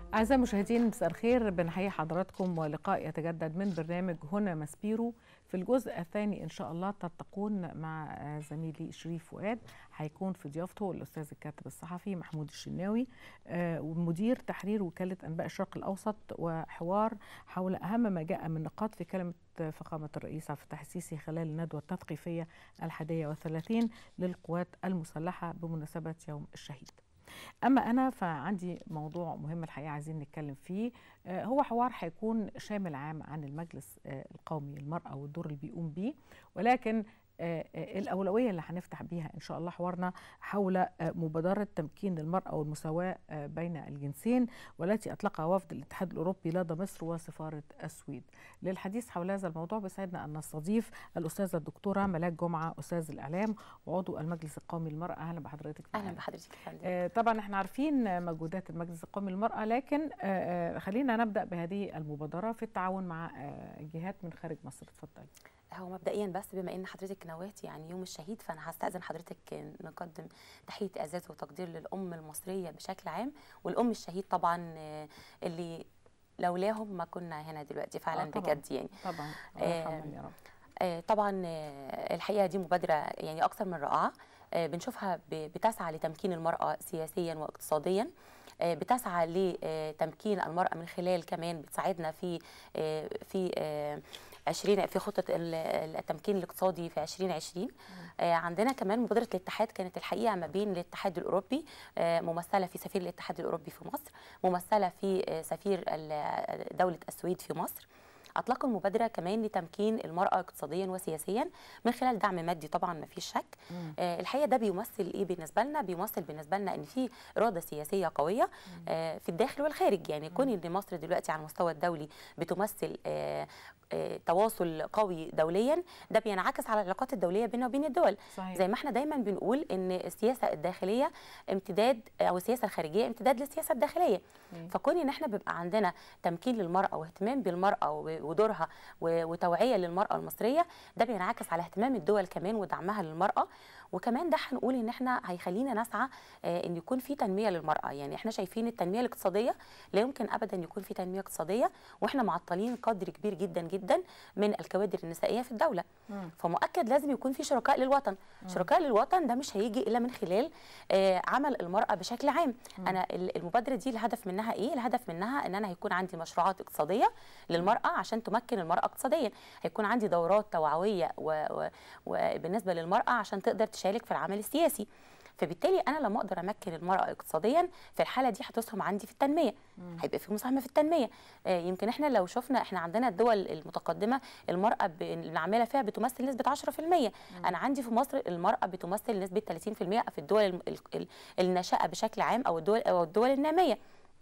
أعزائي المشاهدين مساء الخير بنحيي حضراتكم ولقاء يتجدد من برنامج هنا مسبيرو في الجزء الثاني إن شاء الله تلتقون مع زميلي شريف فؤاد هيكون في ضيافته الأستاذ الكاتب الصحفي محمود الشناوي ومدير تحرير وكالة أنباء الشرق الأوسط وحوار حول أهم ما جاء من نقاط في كلمة فخامة الرئيس عبد الفتاح السيسي خلال الندوة التثقيفية الحادية والثلاثين للقوات المسلحة بمناسبة يوم الشهيد اما انا فعندي موضوع مهم الحقيقه عايزين نتكلم فيه هو حوار هيكون شامل عام عن المجلس القومي للمراه والدور اللي بيقوم بيه ولكن الأولوية اللي هنفتح بيها إن شاء الله حوارنا حول مبادرة تمكين المرأة والمساواة بين الجنسين والتي أطلقها وفد الاتحاد الأوروبي لدى مصر وسفارة السويد للحديث حول هذا الموضوع بيسعدنا أن نستضيف الأستاذة الدكتورة ملاك جمعة أستاذ الإعلام وعضو المجلس القومي للمرأة أهلا بحضرتك أهلا بحضرتك آه طبعا احنا عارفين مجهودات المجلس القومي للمرأة لكن آه خلينا نبدأ بهذه المبادرة في التعاون مع آه جهات من خارج مصر اتفضلي هو مبدئيا بس بما ان حضرتك نوات يعني يوم الشهيد فانا هستاذن حضرتك نقدم تحيه اعزاز وتقدير للام المصريه بشكل عام والام الشهيد طبعا اللي لولاهم ما كنا هنا دلوقتي فعلا آه طبعًا بجد يعني طبعا آه يا رب. آه طبعا آه الحقيقه دي مبادره يعني اكثر من رائعه آه بنشوفها بتسعى لتمكين المراه سياسيا واقتصاديا بتسعى لتمكين المراه من خلال كمان بتساعدنا في في 20 في خطه التمكين الاقتصادي في 2020 عندنا كمان مبادره الاتحاد كانت الحقيقه ما بين الاتحاد الاوروبي ممثله في سفير الاتحاد الاوروبي في مصر ممثله في سفير دوله السويد في مصر اطلقوا المبادره كمان لتمكين المراه اقتصاديا وسياسيا من خلال دعم مادي طبعا ما فيش شك آه الحقيقه ده بيمثل ايه بالنسبه لنا بيمثل بالنسبه لنا ان في اراده سياسيه قويه آه في الداخل والخارج يعني كون ان مصر دلوقتي على المستوى الدولي بتمثل آه آه تواصل قوي دوليا ده بينعكس على العلاقات الدوليه بيننا وبين الدول صحيح. زي ما احنا دايما بنقول ان السياسه الداخليه امتداد او السياسه الخارجيه امتداد للسياسه الداخليه مم. فكون ان احنا بيبقى عندنا تمكين للمراه واهتمام بالمراه ودورها وتوعيه للمراه المصريه ده بينعكس على اهتمام الدول كمان ودعمها للمراه وكمان ده هنقول ان احنا هيخلينا نسعى ان يكون في تنميه للمراه يعني احنا شايفين التنميه الاقتصاديه لا يمكن ابدا يكون في تنميه اقتصاديه واحنا معطلين قدر كبير جدا جدا من الكوادر النسائيه في الدوله مم. فمؤكد لازم يكون في شركاء للوطن مم. شركاء للوطن ده مش هيجي الا من خلال عمل المراه بشكل عام مم. انا المبادره دي الهدف منها ايه الهدف منها ان انا هيكون عندي مشروعات اقتصاديه للمراه عشان تمكن المراه اقتصاديا هيكون عندي دورات توعويه وبالنسبه للمراه عشان تقدر تشارك في العمل السياسي فبالتالي انا لما اقدر امكن المراه اقتصاديا في الحاله دي هتسهم عندي في التنميه مم. هيبقى في مساهمه في التنميه آه يمكن احنا لو شفنا احنا عندنا الدول المتقدمه المراه العامله فيها بتمثل نسبه 10% مم. انا عندي في مصر المراه بتمثل نسبه 30% في الدول الناشئه بشكل عام او الدول او الدول الناميه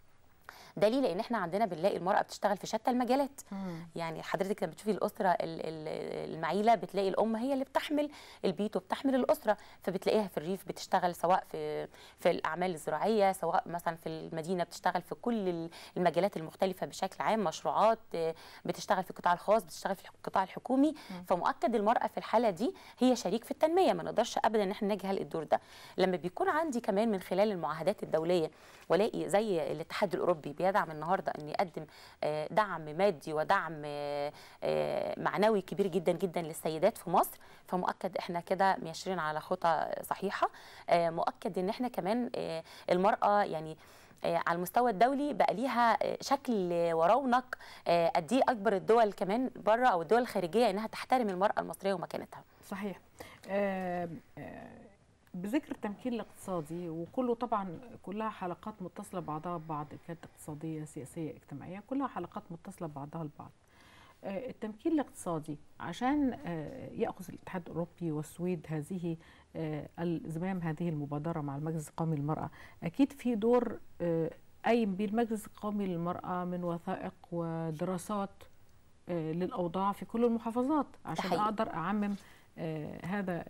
ده ليه لان احنا عندنا بنلاقي المراه بتشتغل في شتى المجالات مم. يعني حضرتك لما بتشوفي الاسره المعيله بتلاقي الام هي اللي بتحمل البيت وبتحمل الاسره فبتلاقيها في الريف بتشتغل سواء في في الاعمال الزراعيه سواء مثلا في المدينه بتشتغل في كل المجالات المختلفه بشكل عام مشروعات بتشتغل في القطاع الخاص بتشتغل في القطاع الحكومي مم. فمؤكد المراه في الحاله دي هي شريك في التنميه ما نقدرش ابدا ان احنا نجهل الدور ده لما بيكون عندي كمان من خلال المعاهدات الدوليه والاقي زي الاتحاد الاوروبي بيدعم النهارده ان يقدم دعم مادي ودعم معنوي كبير جدا جدا للسيدات في مصر فمؤكد احنا كده ماشيين على خطى صحيحه مؤكد ان احنا كمان المراه يعني على المستوى الدولي بقى ليها شكل ورونق قد ايه اكبر الدول كمان بره او الدول الخارجيه انها تحترم المراه المصريه ومكانتها صحيح آه آه بذكر التمكين الاقتصادي وكله طبعا كلها حلقات متصله بعضها ببعض كانت اقتصاديه سياسيه اجتماعيه كلها حلقات متصله بعضها البعض التمكين الاقتصادي عشان ياخذ الاتحاد الاوروبي والسويد هذه الزمام هذه المبادره مع المجلس القومي للمراه اكيد في دور قايم به المجلس القومي للمراه من وثائق ودراسات للاوضاع في كل المحافظات عشان اقدر اعمم آه هذا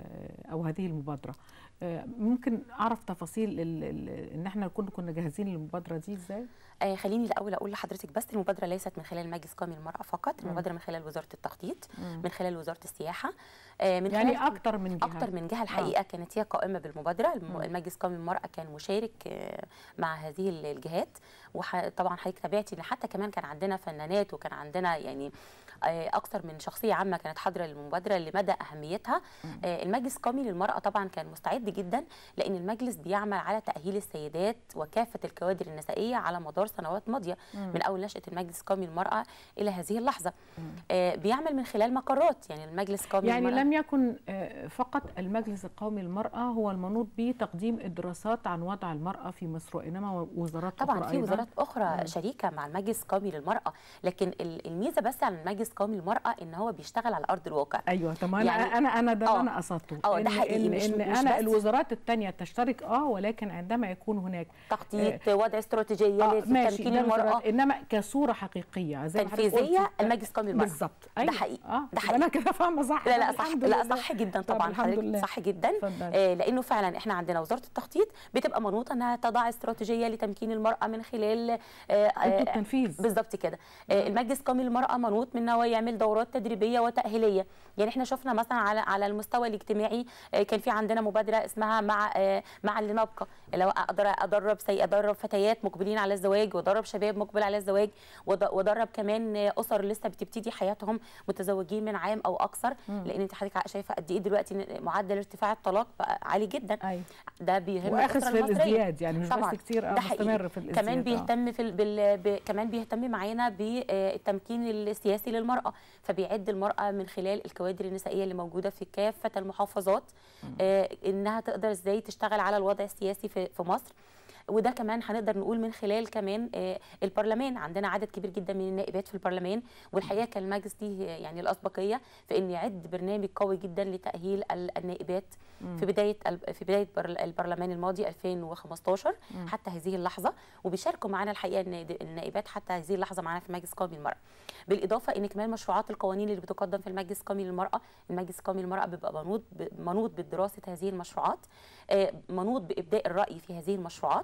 آه او هذه المبادره آه ممكن اعرف تفاصيل ال- ال- ان احنا كنا كنا جاهزين للمبادره دي ازاي آه خليني الاول اقول لحضرتك بس المبادره ليست من خلال مجلس قومي للمراه فقط المبادره من خلال وزاره التخطيط مم. من خلال وزاره السياحه آه من يعني خلال اكتر من جهه اكتر من جهه الحقيقه كانت هي قائمه بالمبادره الم- المجلس القومي للمراه كان مشارك آه، مع هذه ال- الجهات وطبعا حضرتك تابعتي ان حتى كمان كان عندنا فنانات وكان عندنا يعني آه، اكثر من شخصيه عامه كانت حاضره للمبادره لمدى اهميتها آه، المجلس القومي للمراه طبعا كان مستعد جدا لان المجلس بيعمل على تاهيل السيدات وكافه الكوادر النسائيه على مدار سنوات ماضيه من اول نشاه المجلس القومي للمراه الى هذه اللحظه آه، بيعمل من خلال مقرات يعني المجلس القومي يعني للمرأة لم يكن آه، فقط المجلس القومي للمرأة هو المنوط بتقديم الدراسات عن وضع المرأة في مصر وإنما وزارات طبعا أخرى في أيضاً. وزارات اخرى شريكه مع المجلس القومي للمراه لكن ال- الميزه بس على المجلس القومي للمراه ان هو بيشتغل على ارض الواقع ايوه طب انا يعني- انا انا ده اللي آه. انا قصدته آه، ده إن- حقيقي، ان, مش- إن مش انا بس. الوزارات الثانيه تشترك اه ولكن عندما يكون هناك تخطيط وضع استراتيجيه آه في ماشي تمكين ده المراه الوزارات، انما كصوره حقيقيه زي ما حضرتك تنفيذيه قلتي. المجلس القومي للمراه بالظبط ده أيوة. حقيقي اه ده يبقى انا حقيقي كده فاهمه صح لا طب لا صح الحمد لا لله. صح جدا طب طبعا الحمد حضرتك لله. صح جدا اتفضلي. آه لانه فعلا احنا عندنا وزاره التخطيط بتبقى منوطه انها تضع استراتيجيه لتمكين المراه من خلال آه انتوا آه التنفيذ بالظبط كده آه، المجلس القومي للمراه منوط من ان هو يعمل دورات تدريبيه وتاهيليه يعني احنا شفنا مثلا على على المستوى الاجتماعي آه، كان في عندنا مبادره اسمها مع آه، مع اللي نبقى لو اقدر ادرب سي ادرب فتيات مقبلين على الزواج وادرب شباب مقبل على الزواج وأد- وادرب كمان آه، اسر لسه بتبتدي حياتهم متزوجين من عام او اكثر لان انت حضرتك شايفه قد ايه دلوقتي إن معدل ارتفاع الطلاق بقى عالي جدا ايوه ده بيهم واخذ الأسرة في المصرية. الازدياد يعني مش طبعا بس كتير اه ده حقيقي. مستمر في الازدياد كمان آه. بيهتم في ال... بال... ب... كمان بيهتم معانا بالتمكين السياسي للمراه فبيعد المراه من خلال الكوادر النسائيه اللي موجوده في كافه المحافظات آه انها تقدر ازاي تشتغل على الوضع السياسي في, في مصر وده كمان هنقدر نقول من خلال كمان آه، البرلمان عندنا عدد كبير جدا من النائبات في البرلمان والحقيقه كان المجلس ليه يعني الاسبقيه في ان يعد برنامج قوي جدا لتاهيل ال- النائبات في بدايه ال- في بدايه بر- البرلمان الماضي 2015 حتى هذه اللحظه وبيشاركوا معانا الحقيقه النائب- النائبات حتى هذه اللحظه معانا في المجلس القومي للمراه بالاضافه ان كمان مشروعات القوانين اللي بتقدم في المجلس القومي للمراه المجلس القومي للمراه بيبقى منوط ب- منوط بدراسه هذه المشروعات آه، منوط بابداء الراي في هذه المشروعات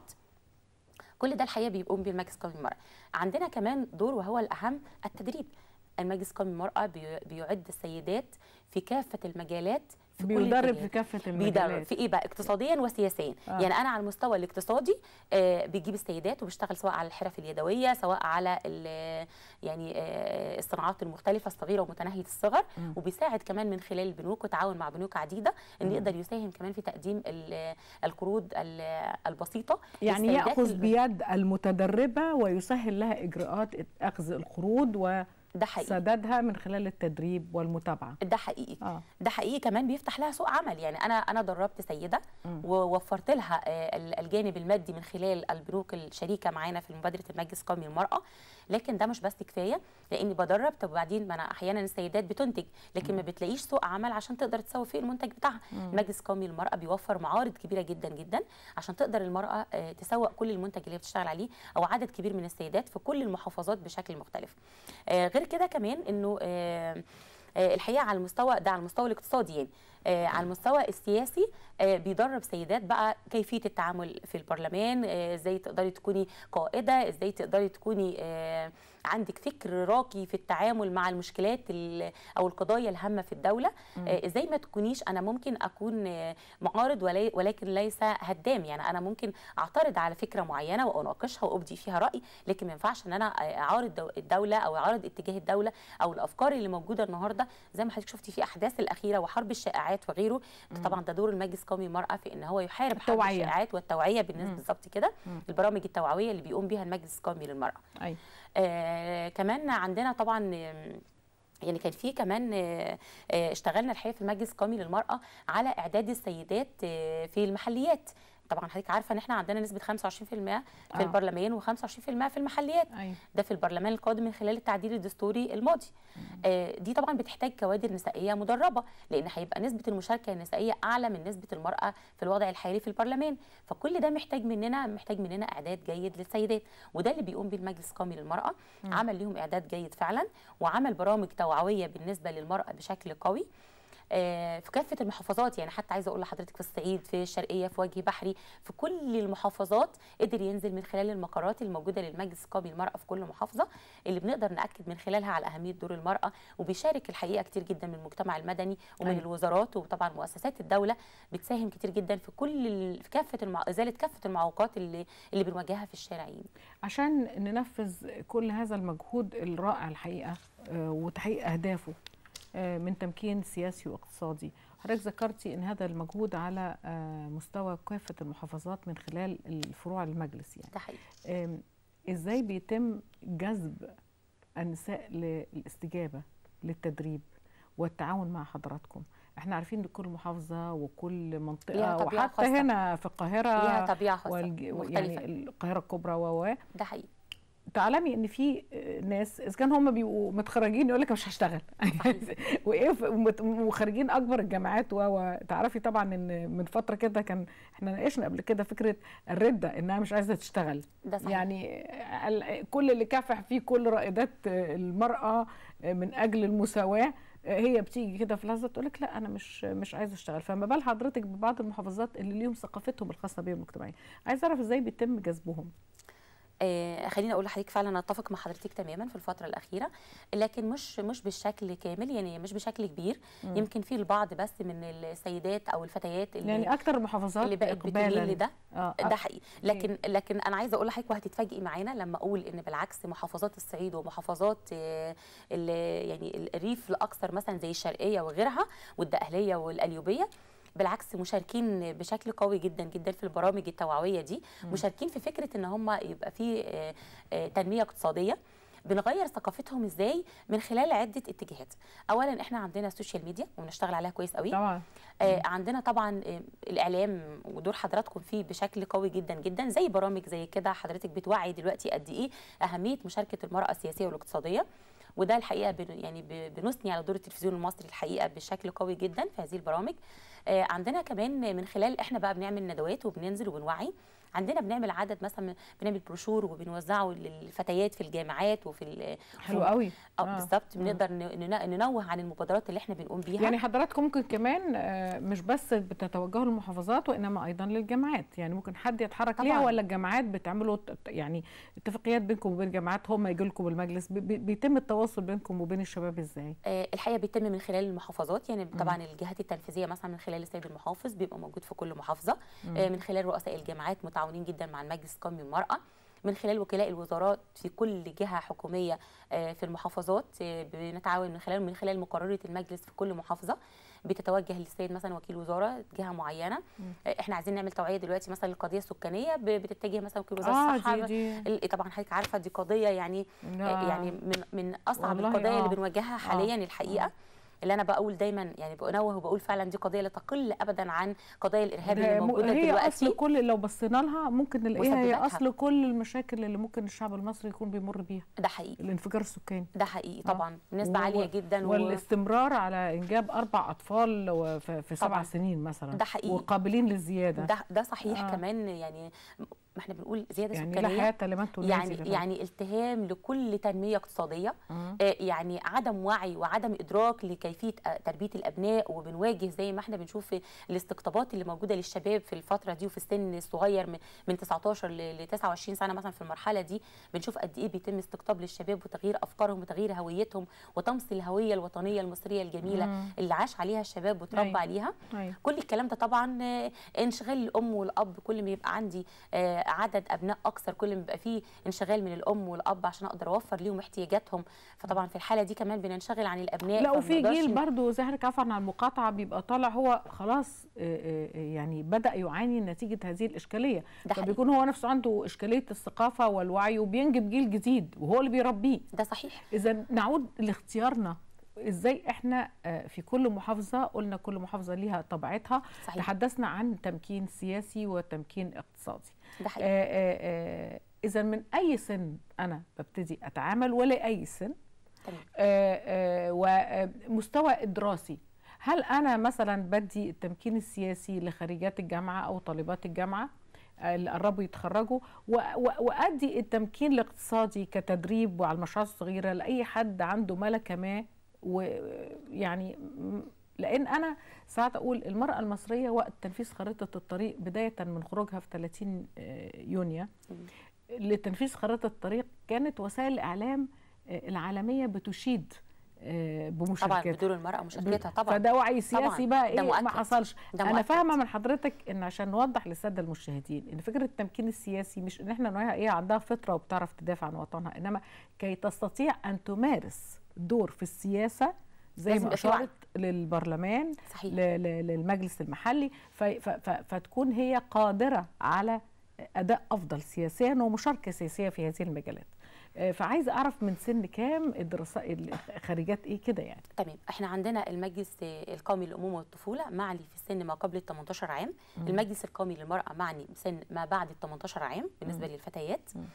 كل ده الحقيقه بيقوم بيه المجلس القومي للمراه عندنا كمان دور وهو الاهم التدريب المجلس القومي للمراه بي- بيعد السيدات في كافه المجالات في كل بيدرب الاتجاهات. في كافه بيدرب المجالات في ايه بقى اقتصاديا وسياسيا آه. آه. يعني انا على المستوى الاقتصادي آه بيجيب السيدات وبيشتغل سواء على الحرف اليدويه سواء على ال- يعني آه الصناعات المختلفه الصغيره ومتناهيه الصغر مم. وبيساعد كمان من خلال البنوك وتعاون مع بنوك عديده ان يقدر يساهم كمان في تقديم ال- القروض ال- البسيطه يعني للسيدات ياخذ اللي- بيد المتدربه ويسهل لها اجراءات اخذ القروض ده حقيقي وسدادها من خلال التدريب والمتابعه ده حقيقي اه ده حقيقي كمان بيفتح لها سوق عمل يعني انا انا دربت سيده مم. ووفرت لها آه، ال- الجانب المادي من خلال البنوك الشريكه معانا في مبادره المجلس القومي للمراه لكن ده مش بس كفايه لاني بدرب طب وبعدين ما انا احيانا السيدات بتنتج لكن ما بتلاقيش سوق عمل عشان تقدر تسوق فيه المنتج بتاعها المجلس القومي للمراه بيوفر معارض كبيره جدا جدا عشان تقدر المراه آه، تسوق كل المنتج اللي هي بتشتغل عليه او عدد كبير من السيدات في كل المحافظات بشكل مختلف آه، غير كده كمان انه آه، آه، الحقيقه على المستوى ده على المستوى الاقتصادي يعني آه، على المستوى السياسي آه، بيدرب سيدات بقى كيفيه التعامل في البرلمان آه، ازاي تقدري تكوني قائده ازاي تقدري تكوني آه، عندك فكر راقي في التعامل مع المشكلات ال- او القضايا الهامه في الدوله آه، ازاي ما تكونيش انا ممكن اكون آه، معارض ولي- ولكن ليس هدام يعني انا ممكن اعترض على فكره معينه واناقشها وابدي فيها راي لكن ما ينفعش ان انا اعارض دو- الدوله او اعارض اتجاه الدوله او الافكار اللي موجوده النهارده زي ما حضرتك شفتي في احداث الاخيره وحرب الشائعات وغيره طبعا ده دور المجلس القومي للمراه في ان هو يحارب حرب التوعية. الشائعات والتوعيه بالنسبه مم. بالظبط كده مم. البرامج التوعويه اللي بيقوم بيها المجلس القومي للمراه ايوه آه كمان عندنا طبعا آم، يعني كان في كمان آه، آه، اشتغلنا الحقيقه في المجلس القومي للمراه على اعداد السيدات آه، في المحليات طبعا حضرتك عارفه ان احنا عندنا نسبه 25% في آه. البرلمان و25% في المحليات ايوه ده في البرلمان القادم من خلال التعديل الدستوري الماضي آه، دي طبعا بتحتاج كوادر نسائيه مدربه لان هيبقى نسبه المشاركه النسائيه اعلى من نسبه المراه في الوضع الحالي في البرلمان فكل ده محتاج مننا محتاج مننا اعداد جيد للسيدات وده اللي بيقوم بيه المجلس القومي للمراه عمل ليهم اعداد جيد فعلا وعمل برامج توعويه بالنسبه للمراه بشكل قوي آه، في كافه المحافظات يعني حتى عايزه اقول لحضرتك في الصعيد في الشرقيه في وجه بحري في كل المحافظات قدر ينزل من خلال المقرات الموجوده للمجلس القومي للمراه في كل محافظه اللي بنقدر ناكد من خلالها على اهميه دور المراه وبيشارك الحقيقه كتير جدا من المجتمع المدني ومن أيوة. الوزارات وطبعا مؤسسات الدوله بتساهم كتير جدا في كل ال- في كافه المع... ازاله كافه المعوقات اللي اللي بنواجهها في الشارعين عشان ننفذ كل هذا المجهود الرائع الحقيقه آه، وتحقيق اهدافه آه، من تمكين سياسي واقتصادي حضرتك ذكرتي ان هذا المجهود على آه، مستوى كافه المحافظات من خلال الفروع المجلس يعني ده حقيقي آم، ازاي بيتم جذب النساء للاستجابه للتدريب والتعاون مع حضراتكم احنا عارفين ان كل محافظه وكل منطقه ليها طبيعة وحتى خاصة. هنا في القاهره ليها طبيعه خاصه والج... مختلفه يعني القاهره الكبرى و ده حقيقي تعلمي ان في ناس اذا كان هم بيبقوا متخرجين يقول لك مش هشتغل وايه ف- ومت- وخارجين اكبر الجامعات و- وتعرفي طبعا ان من فتره كده كان احنا ناقشنا قبل كده فكره الرده انها مش عايزه تشتغل ده صحيح يعني ال- كل اللي كافح فيه كل رائدات المراه من اجل المساواه هي بتيجي كده في لحظه تقول لك لا انا مش مش عايزه اشتغل فما بال حضرتك ببعض المحافظات اللي ليهم ثقافتهم الخاصه بيهم الاجتماعيه عايزه اعرف ازاي بيتم جذبهم آه خليني اقول لحضرتك فعلا انا اتفق مع حضرتك تماما في الفتره الاخيره لكن مش مش بالشكل كامل يعني مش بشكل كبير مم. يمكن في البعض بس من السيدات او الفتيات اللي يعني اكتر المحافظات اللي بقت إقبالاً. بتميل لده اه ده حقيقي لكن لكن انا عايزه اقول لحضرتك وهتتفاجئي معانا لما اقول ان بالعكس محافظات الصعيد ومحافظات آه، ال- يعني الريف الاكثر مثلا زي الشرقيه وغيرها والدقهليه والقليوبيه بالعكس مشاركين بشكل قوي جدا جدا في البرامج التوعويه دي مم. مشاركين في فكره ان هم يبقى في آه، آه، تنميه اقتصاديه بنغير ثقافتهم ازاي من خلال عده اتجاهات اولا احنا عندنا السوشيال ميديا وبنشتغل عليها كويس قوي طبعا آه، عندنا طبعا آه، الاعلام ودور حضراتكم فيه بشكل قوي جدا جدا زي برامج زي كده حضرتك بتوعي دلوقتي قد ايه اهميه مشاركه المراه السياسيه والاقتصاديه وده الحقيقه بن يعني ب- بنثني على دور التلفزيون المصري الحقيقه بشكل قوي جدا في هذه البرامج آه، عندنا كمان من خلال احنا بقى بنعمل ندوات وبننزل وبنوعي عندنا بنعمل عدد مثلا بنعمل بروشور وبنوزعه للفتيات في الجامعات وفي ال- حلو قوي اه آه. بالظبط آه. بنقدر ن- ن- ننوه عن المبادرات اللي احنا بنقوم بيها يعني حضراتكم ممكن كمان آه، مش بس بتتوجهوا للمحافظات وانما ايضا للجامعات يعني ممكن حد يتحرك ليها طبعاً. ولا الجامعات بتعملوا ت- يعني اتفاقيات بينكم وبين الجامعات هم يجوا لكم بالمجلس بي- بي- بيتم التواصل بينكم وبين الشباب ازاي آه، الحقيقه بيتم من خلال المحافظات يعني طبعا الجهات التنفيذيه مثلا من خلال السيد المحافظ بيبقى موجود في كل محافظه آه، من خلال رؤساء الجامعات متعاونين جدا مع المجلس القومي للمراه من خلال وكلاء الوزارات في كل جهه حكوميه آه، في المحافظات آه، بنتعاون من خلال من خلال مقرره المجلس في كل محافظه بتتوجه للسيد مثلا وكيل وزاره جهه معينه آه، احنا عايزين نعمل توعيه دلوقتي مثلا للقضيه السكانيه ب- بتتجه مثلا وكيل وزاره اه الصحه دي دي ال- طبعا حضرتك عارفه دي قضيه يعني لا. يعني من من اصعب والله القضايا آه. اللي بنواجهها حاليا الحقيقه اللي انا بقول دايما يعني بنوه وبقول فعلا دي قضيه لا تقل ابدا عن قضايا الارهاب اللي ده م- موجوده هي دلوقتي اصل كل لو بصينا لها ممكن نلاقيها هي مسبباتها. اصل كل المشاكل اللي ممكن الشعب المصري يكون بيمر بيها ده حقيقي الانفجار السكاني ده حقيقي آه. طبعا نسبه و- عاليه جدا و... والاستمرار على انجاب اربع اطفال و- في في سبع طبعاً. سنين مثلا ده حقيقي. وقابلين للزياده ده ده صحيح آه. آه. كمان يعني ما احنا بنقول زياده يعني لا سكانيه حياه لمن تنادي يعني بغير. يعني التهام لكل تنميه اقتصاديه آه. آه، يعني عدم وعي وعدم ادراك لكيفيه آه، تربيه الابناء وبنواجه زي ما احنا بنشوف في الاستقطابات اللي موجوده للشباب في الفتره دي وفي السن الصغير من من 19 ل 29 سنه مثلا في المرحله دي بنشوف قد ايه بيتم استقطاب للشباب وتغيير افكارهم وتغيير هويتهم وطمس الهويه الوطنيه المصريه الجميله مم. اللي عاش عليها الشباب وتربى أيوة. عليها أيوة. كل الكلام ده طبعا آه، انشغال الام والاب كل ما يبقى عندي آه، عدد ابناء اكثر كل ما يبقى فيه انشغال من الام والاب عشان اقدر اوفر ليهم احتياجاتهم فطبعا في الحاله دي كمان بننشغل عن الابناء لا فما وفي نقدرش جيل ن- برضه زي حضرتك عفوا عن المقاطعه بيبقى طالع هو خلاص آه، آه، يعني بدا يعاني نتيجه هذه الاشكاليه ده حقيقي. فبيكون هو نفسه عنده اشكاليه الثقافه والوعي وبينجب جيل جديد وهو اللي بيربيه ده صحيح اذا نعود لاختيارنا ازاي احنا آه، في كل محافظه قلنا كل محافظه ليها طبيعتها صحيح تحدثنا عن تمكين سياسي وتمكين اقتصادي ده حقيقي اذا من اي سن انا ببتدي اتعامل ولا اي سن تمام. آه، آه، ومستوى الدراسي هل انا مثلا بدي التمكين السياسي لخريجات الجامعه او طالبات الجامعه آه، اللي قربوا يتخرجوا و- و- وادي التمكين الاقتصادي كتدريب وعلى المشروعات الصغيره لاي حد عنده ملكه ما ويعني م- لان انا ساعات اقول المراه المصريه وقت تنفيذ خريطه الطريق بدايه من خروجها في 30 آه، يونيو لتنفيذ خريطه الطريق كانت وسائل الاعلام آه، العالميه بتشيد آه، طبعا بمشاركتها بدور المراه ومشاركتها طبعا فده وعي سياسي طبعاً، بقى ده ايه مؤكد. ما حصلش ده انا مؤكد. فاهمه من حضرتك ان عشان نوضح للساده المشاهدين ان فكره التمكين السياسي مش ان احنا نوعيها ايه عندها فطره وبتعرف تدافع عن وطنها انما كي تستطيع ان تمارس دور في السياسه زي لازم ما يبقى في وعي. اشارت للبرلمان صحيح ل- ل- للمجلس المحلي ف- ف- ف- فتكون هي قادره على اداء افضل سياسيا ومشاركه سياسيه في هذه المجالات آه، فعايزه اعرف من سن كام الدراسات خريجات ايه كده يعني تمام احنا عندنا المجلس القومي للامومه والطفوله معني في السن ما قبل ال 18 عام مم. المجلس القومي للمراه معني بسن ما بعد ال 18 عام بالنسبه مم. للفتيات مم.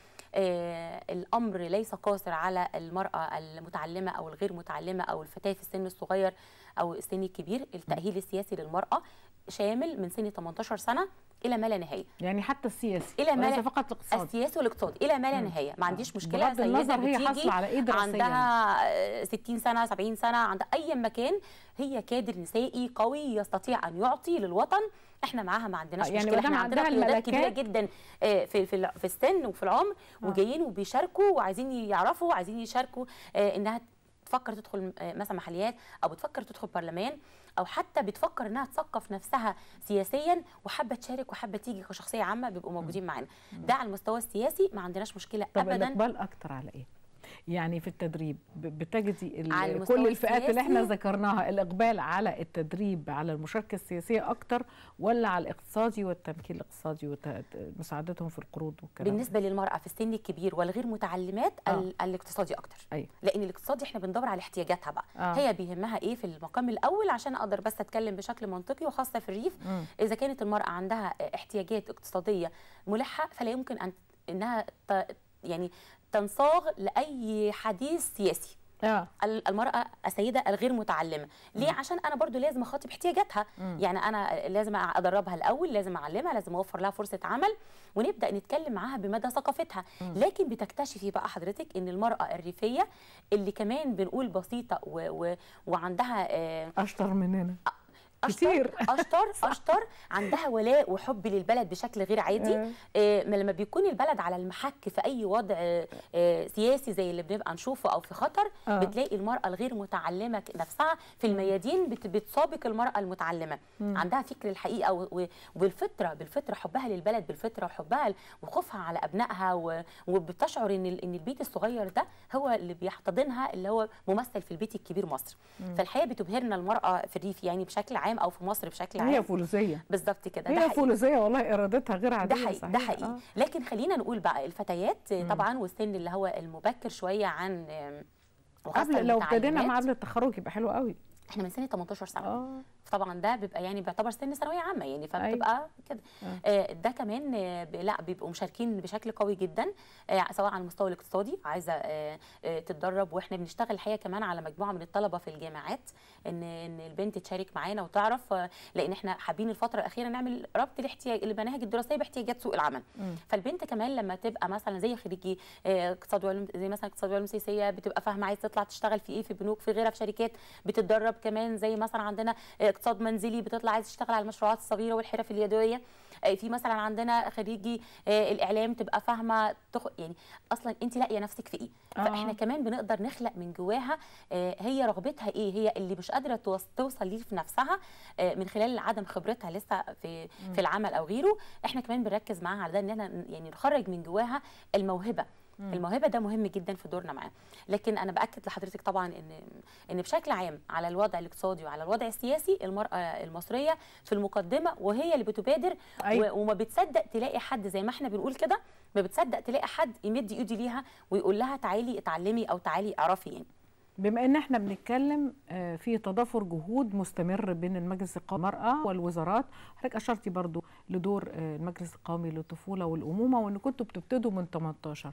آه الامر ليس قاصر على المراه المتعلمه او الغير متعلمه او الفتاه في السن الصغير او السن الكبير التاهيل السياسي للمراه شامل من سن 18 سنه الى ما لا نهايه يعني حتى السياسي إلى ما وليس لا- فقط الاقتصاد السياسي والاقتصادي الى ما لا مم. نهايه ما عنديش آه. مشكله بغض النظر سيده هي بتيجي حاصله على ايه دراسيا عندها آه، 60 سنه 70 سنه عندها اي مكان هي كادر نسائي قوي يستطيع ان يعطي للوطن احنا معاها ما عندناش آه، يعني مشكله مادام احنا عندنا عندها قيادات كبيره الملكات- جدا آه، في في الع- في السن وفي العمر آه. وجايين وبيشاركوا وعايزين يعرفوا وعايزين يشاركوا آه، انها تفكر تدخل آه، مثلا محليات او بتفكر تدخل برلمان او حتى بتفكر انها تثقف نفسها سياسيا وحابه تشارك وحابه تيجي كشخصيه عامه بيبقوا موجودين معانا ده على المستوى السياسي ما عندناش مشكله طب ابدا الاقبال اكتر على ايه يعني في التدريب ب- بتجدي ال- على المستوى كل الفئات اللي احنا السياسي؟ ذكرناها الاقبال على التدريب على المشاركه السياسيه اكتر ولا على الاقتصادي والتمكين الاقتصادي ومساعدتهم في القروض والكلام ده؟ بالنسبه للمراه في السن الكبير والغير متعلمات آه. ال- الاقتصادي اكتر أيوة. لان الاقتصادي احنا بندور على احتياجاتها بقى آه. هي بيهمها ايه في المقام الاول عشان اقدر بس اتكلم بشكل منطقي وخاصه في الريف مم. اذا كانت المراه عندها احتياجات اقتصاديه ملحه فلا يمكن ان انها ت... يعني تنصاغ لاي حديث سياسي اه ال- المراه السيده الغير متعلمه ليه عشان انا برضو لازم اخاطب احتياجاتها مم. يعني انا لازم ادربها الاول لازم اعلمها لازم اوفر لها فرصه عمل ونبدا نتكلم معاها بمدى ثقافتها مم. لكن بتكتشفي بقى حضرتك ان المراه الريفيه اللي كمان بنقول بسيطه و و وعندها آه، اشطر مننا اشطر كتير. اشطر اشطر عندها ولاء وحب للبلد بشكل غير عادي آه. آه، ما لما بيكون البلد على المحك في اي وضع آه، آه، سياسي زي اللي بنبقى نشوفه او في خطر آه. بتلاقي المراه الغير متعلمه ك- نفسها في الميادين بت- بتسابق المراه المتعلمه مم. عندها فكر الحقيقه و- و- وبالفطره بالفطره حبها للبلد بالفطره وحبها ل- وخوفها على ابنائها و- وبتشعر ان ال- ان البيت الصغير ده هو اللي بيحتضنها اللي هو ممثل في البيت الكبير مصر فالحقيقه بتبهرنا المراه في الريف يعني بشكل عام او في مصر بشكل هي عام فولوسيه بالظبط كده ده هي حقيقي. فولوسيه والله ارادتها غير عاديه ده حقيقي صحيح. ده حقيقي آه. لكن خلينا نقول بقى الفتيات مم. طبعا والسن اللي هو المبكر شويه عن آم، وخاصة قبل لو ابتدينا المتعلمات، مع قبل التخرج يبقى حلو قوي احنا من سن 18 سنه اه طبعا ده بيبقى يعني بيعتبر سن ثانويه عامه يعني أيوة. فبتبقى كده آه. آه، ده كمان آه، ب- لا بيبقوا مشاركين بشكل قوي جدا آه، سواء على المستوى الاقتصادي عايزه آه، آه، تتدرب واحنا بنشتغل الحقيقه كمان على مجموعه من الطلبه في الجامعات ان ان البنت تشارك معانا وتعرف آه، لان احنا حابين الفتره الاخيره نعمل ربط الاحتياج المناهج الدراسيه باحتياجات سوق العمل مم. فالبنت كمان لما تبقى مثلا زي خريجي آه، اقتصاد وعلوم زي مثلا اقتصاد وعلوم سياسيه بتبقى فاهمه عايز تطلع تشتغل في ايه في بنوك في غيرها في شركات بتتدرب كمان زي مثلا عندنا آه، اقتصاد منزلي بتطلع عايز تشتغل على المشروعات الصغيره والحرف اليدويه آه، في مثلا عندنا خريجي آه، الاعلام تبقى فاهمه تخ... يعني اصلا انت لاقيه نفسك في ايه آه. فاحنا كمان بنقدر نخلق من جواها آه، هي رغبتها ايه هي اللي مش قادره توص- توصل ليه في نفسها آه، من خلال عدم خبرتها لسه في في العمل او غيره احنا كمان بنركز معاها على ده ان احنا يعني نخرج من جواها الموهبه مم. الموهبه ده مهم جدا في دورنا معاه لكن انا باكد لحضرتك طبعا ان ان بشكل عام على الوضع الاقتصادي وعلى الوضع السياسي المراه المصريه في المقدمه وهي اللي بتبادر أيوة. و- وما بتصدق تلاقي حد زي ما احنا بنقول كده ما بتصدق تلاقي حد يمد ايده ليها ويقول لها تعالي اتعلمي او تعالي اعرفي يعني بما ان احنا بنتكلم آه، في تضافر جهود مستمر بين المجلس القومي للمرأة والوزارات حضرتك اشرتي برضو لدور آه، المجلس القومي للطفولة والأمومة وان كنتوا بتبتدوا من 18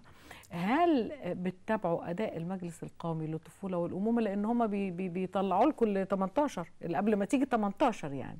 هل آه، بتتابعوا اداء المجلس القومي للطفولة والأمومة لان هم بي بي بيطلعوا لكم ل 18 اللي قبل ما تيجي 18 يعني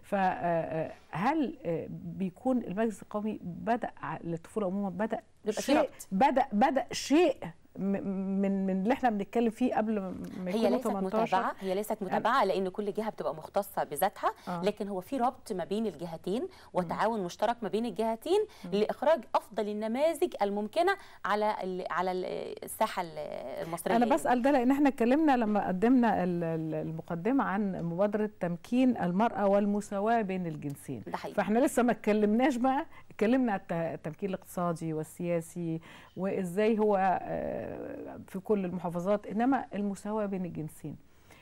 فهل بيكون المجلس القومي بدأ ع- للطفولة والأمومة بدأ بيبقى في شيء ربط. بدأ بدأ شيء من من اللي احنا بنتكلم فيه قبل ما هي يكونوا ليست 18 متابعه هي ليست متابعه لان كل جهه بتبقى مختصه بذاتها آه. لكن هو في ربط ما بين الجهتين وتعاون مشترك ما بين الجهتين لاخراج افضل النماذج الممكنه على ال- على ال- الساحه ال- المصريه انا يعني. بسال ده لان احنا اتكلمنا لما قدمنا ال- ال- المقدمه عن مبادره تمكين المراه والمساواه بين الجنسين ده حقيقي فاحنا لسه ما اتكلمناش بقى اتكلمنا على الت- التمكين الاقتصادي والسياسي وازاي هو آه، في كل المحافظات انما المساواه بين الجنسين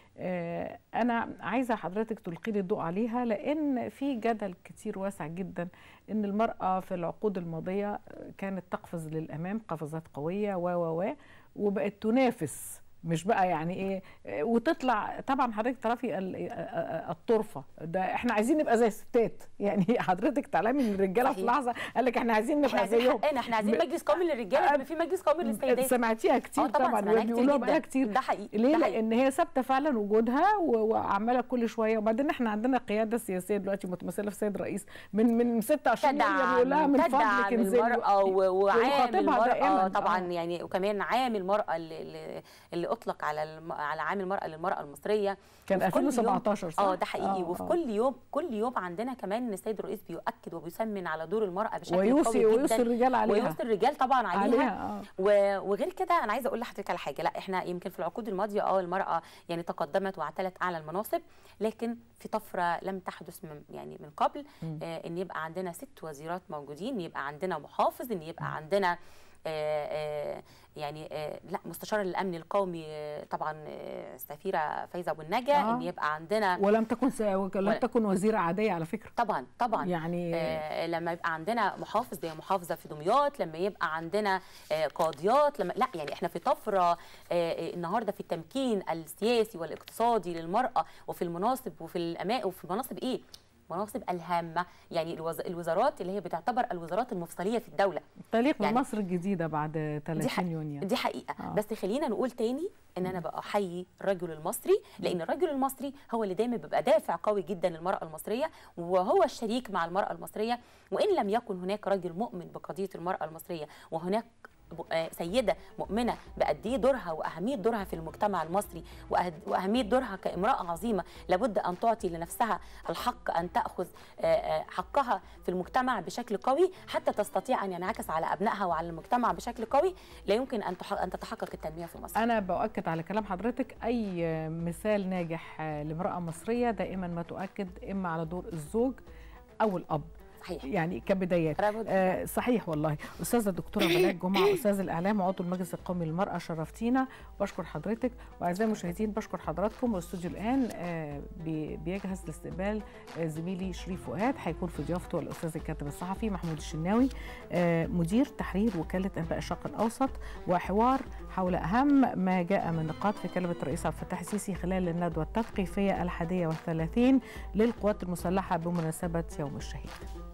آه، انا عايزه حضرتك تلقي لي الضوء عليها لان في جدل كتير واسع جدا ان المراه في العقود الماضيه كانت تقفز للامام قفزات قويه و و و وبقت تنافس مش بقى يعني ايه آه، وتطلع طبعا حضرتك تعرفي ال- آه، آه، الطرفه ده احنا عايزين نبقى زي الستات يعني حضرتك تعلمي ان الرجاله في صحيح. لحظه قال لك احنا عايزين احنا نبقى عايزين زيهم حقنا احنا عايزين ب- مجلس قومي للرجاله يبقى في مجلس قومي للسيدات سمعتيها كتير اه طبعا طبعا سمعناها كتير بيقولوها بقالها جدا كتير ده حقيقي ليه ده حقيقي. لان هي ثابته فعلا وجودها و- وعماله كل شويه وبعدين احنا عندنا قياده سياسيه دلوقتي متمثله في السيد الرئيس من من 26 يوليو بيقول لها تدعم من تدعم فضلك انزلي المرأة و- وعام ويخاطبها المرأة دائماً. طبعا آه. يعني وكمان عام المرأة اللي, اللي- اللي أطلق على الم... على عام المرأة للمرأة المصرية كان وفي كل يوم- 2017 صح؟ اه ده حقيقي آه، وفي آه. كل يوم كل يوم عندنا كمان السيد الرئيس بيؤكد وبيسمن على دور المرأة بشكل ويوصي قوي ويوصي جدا الرجال عليها ويوصي الرجال طبعا عليها, عليها اه و- وغير كده انا عايزه اقول لحضرتك على حاجه لا احنا يمكن في العقود الماضيه اه المراه يعني تقدمت واعتلت اعلى المناصب لكن في طفره لم تحدث من يعني من قبل مم. آه ان يبقى عندنا ست وزيرات موجودين يبقى عندنا محافظ ان يبقى عندنا آه آه يعني آه لا مستشار الامن القومي آه طبعا آه السفيره فايزه ابو النجا آه. ان يبقى عندنا ولم تكن س... لم ولا- تكن وزيره عاديه على فكره طبعا طبعا يعني آه لما يبقى عندنا محافظ زي محافظه في دمياط لما يبقى عندنا آه قاضيات لما لا يعني احنا في طفره آه آه، النهارده في التمكين السياسي والاقتصادي للمراه وفي المناصب وفي الاماء وفي مناصب ايه مناصب الهامه يعني الوز... الوزارات اللي هي بتعتبر الوزارات المفصليه في الدوله تاريخ يعني- مصر الجديده بعد 30 حق- يونيو دي حقيقه آه. آه. بس خلينا نقول تاني ان انا بقى احيي الرجل المصري لان الرجل المصري هو اللي دايما بيبقى دافع قوي جدا للمراه المصريه وهو الشريك مع المراه المصريه وان لم يكن هناك رجل مؤمن بقضيه المراه المصريه وهناك ب- آه، سيده مؤمنه بقد ايه دورها واهميه دورها في المجتمع المصري وأهد- واهميه دورها كامراه عظيمه لابد ان تعطي لنفسها الحق ان تاخذ آه، آه، حقها في المجتمع بشكل قوي حتى تستطيع ان ينعكس على ابنائها وعلى المجتمع بشكل قوي لا يمكن ان تح- ان تتحقق التنميه في مصر انا باؤكد على كلام حضرتك اي مثال ناجح لامراه مصريه دائما ما تؤكد اما على دور الزوج او الاب صحيح يعني كبدايات لابد. آه صحيح والله استاذه الدكتوره ملاك جمعه استاذ الاعلام وعضو المجلس القومي للمراه شرفتينا بشكر حضرتك واعزائي المشاهدين بشكر حضراتكم والاستوديو الان آه بي- بيجهز لاستقبال آه زميلي شريف فؤاد هيكون في ضيافته الاستاذ الكاتب الصحفي محمود الشناوي آه مدير تحرير وكاله انباء الشرق الاوسط وحوار حول اهم ما جاء من نقاط في كلمه الرئيس عبد الفتاح السيسي خلال الندوه التثقيفيه الحادية والثلاثين للقوات المسلحه بمناسبه يوم الشهيد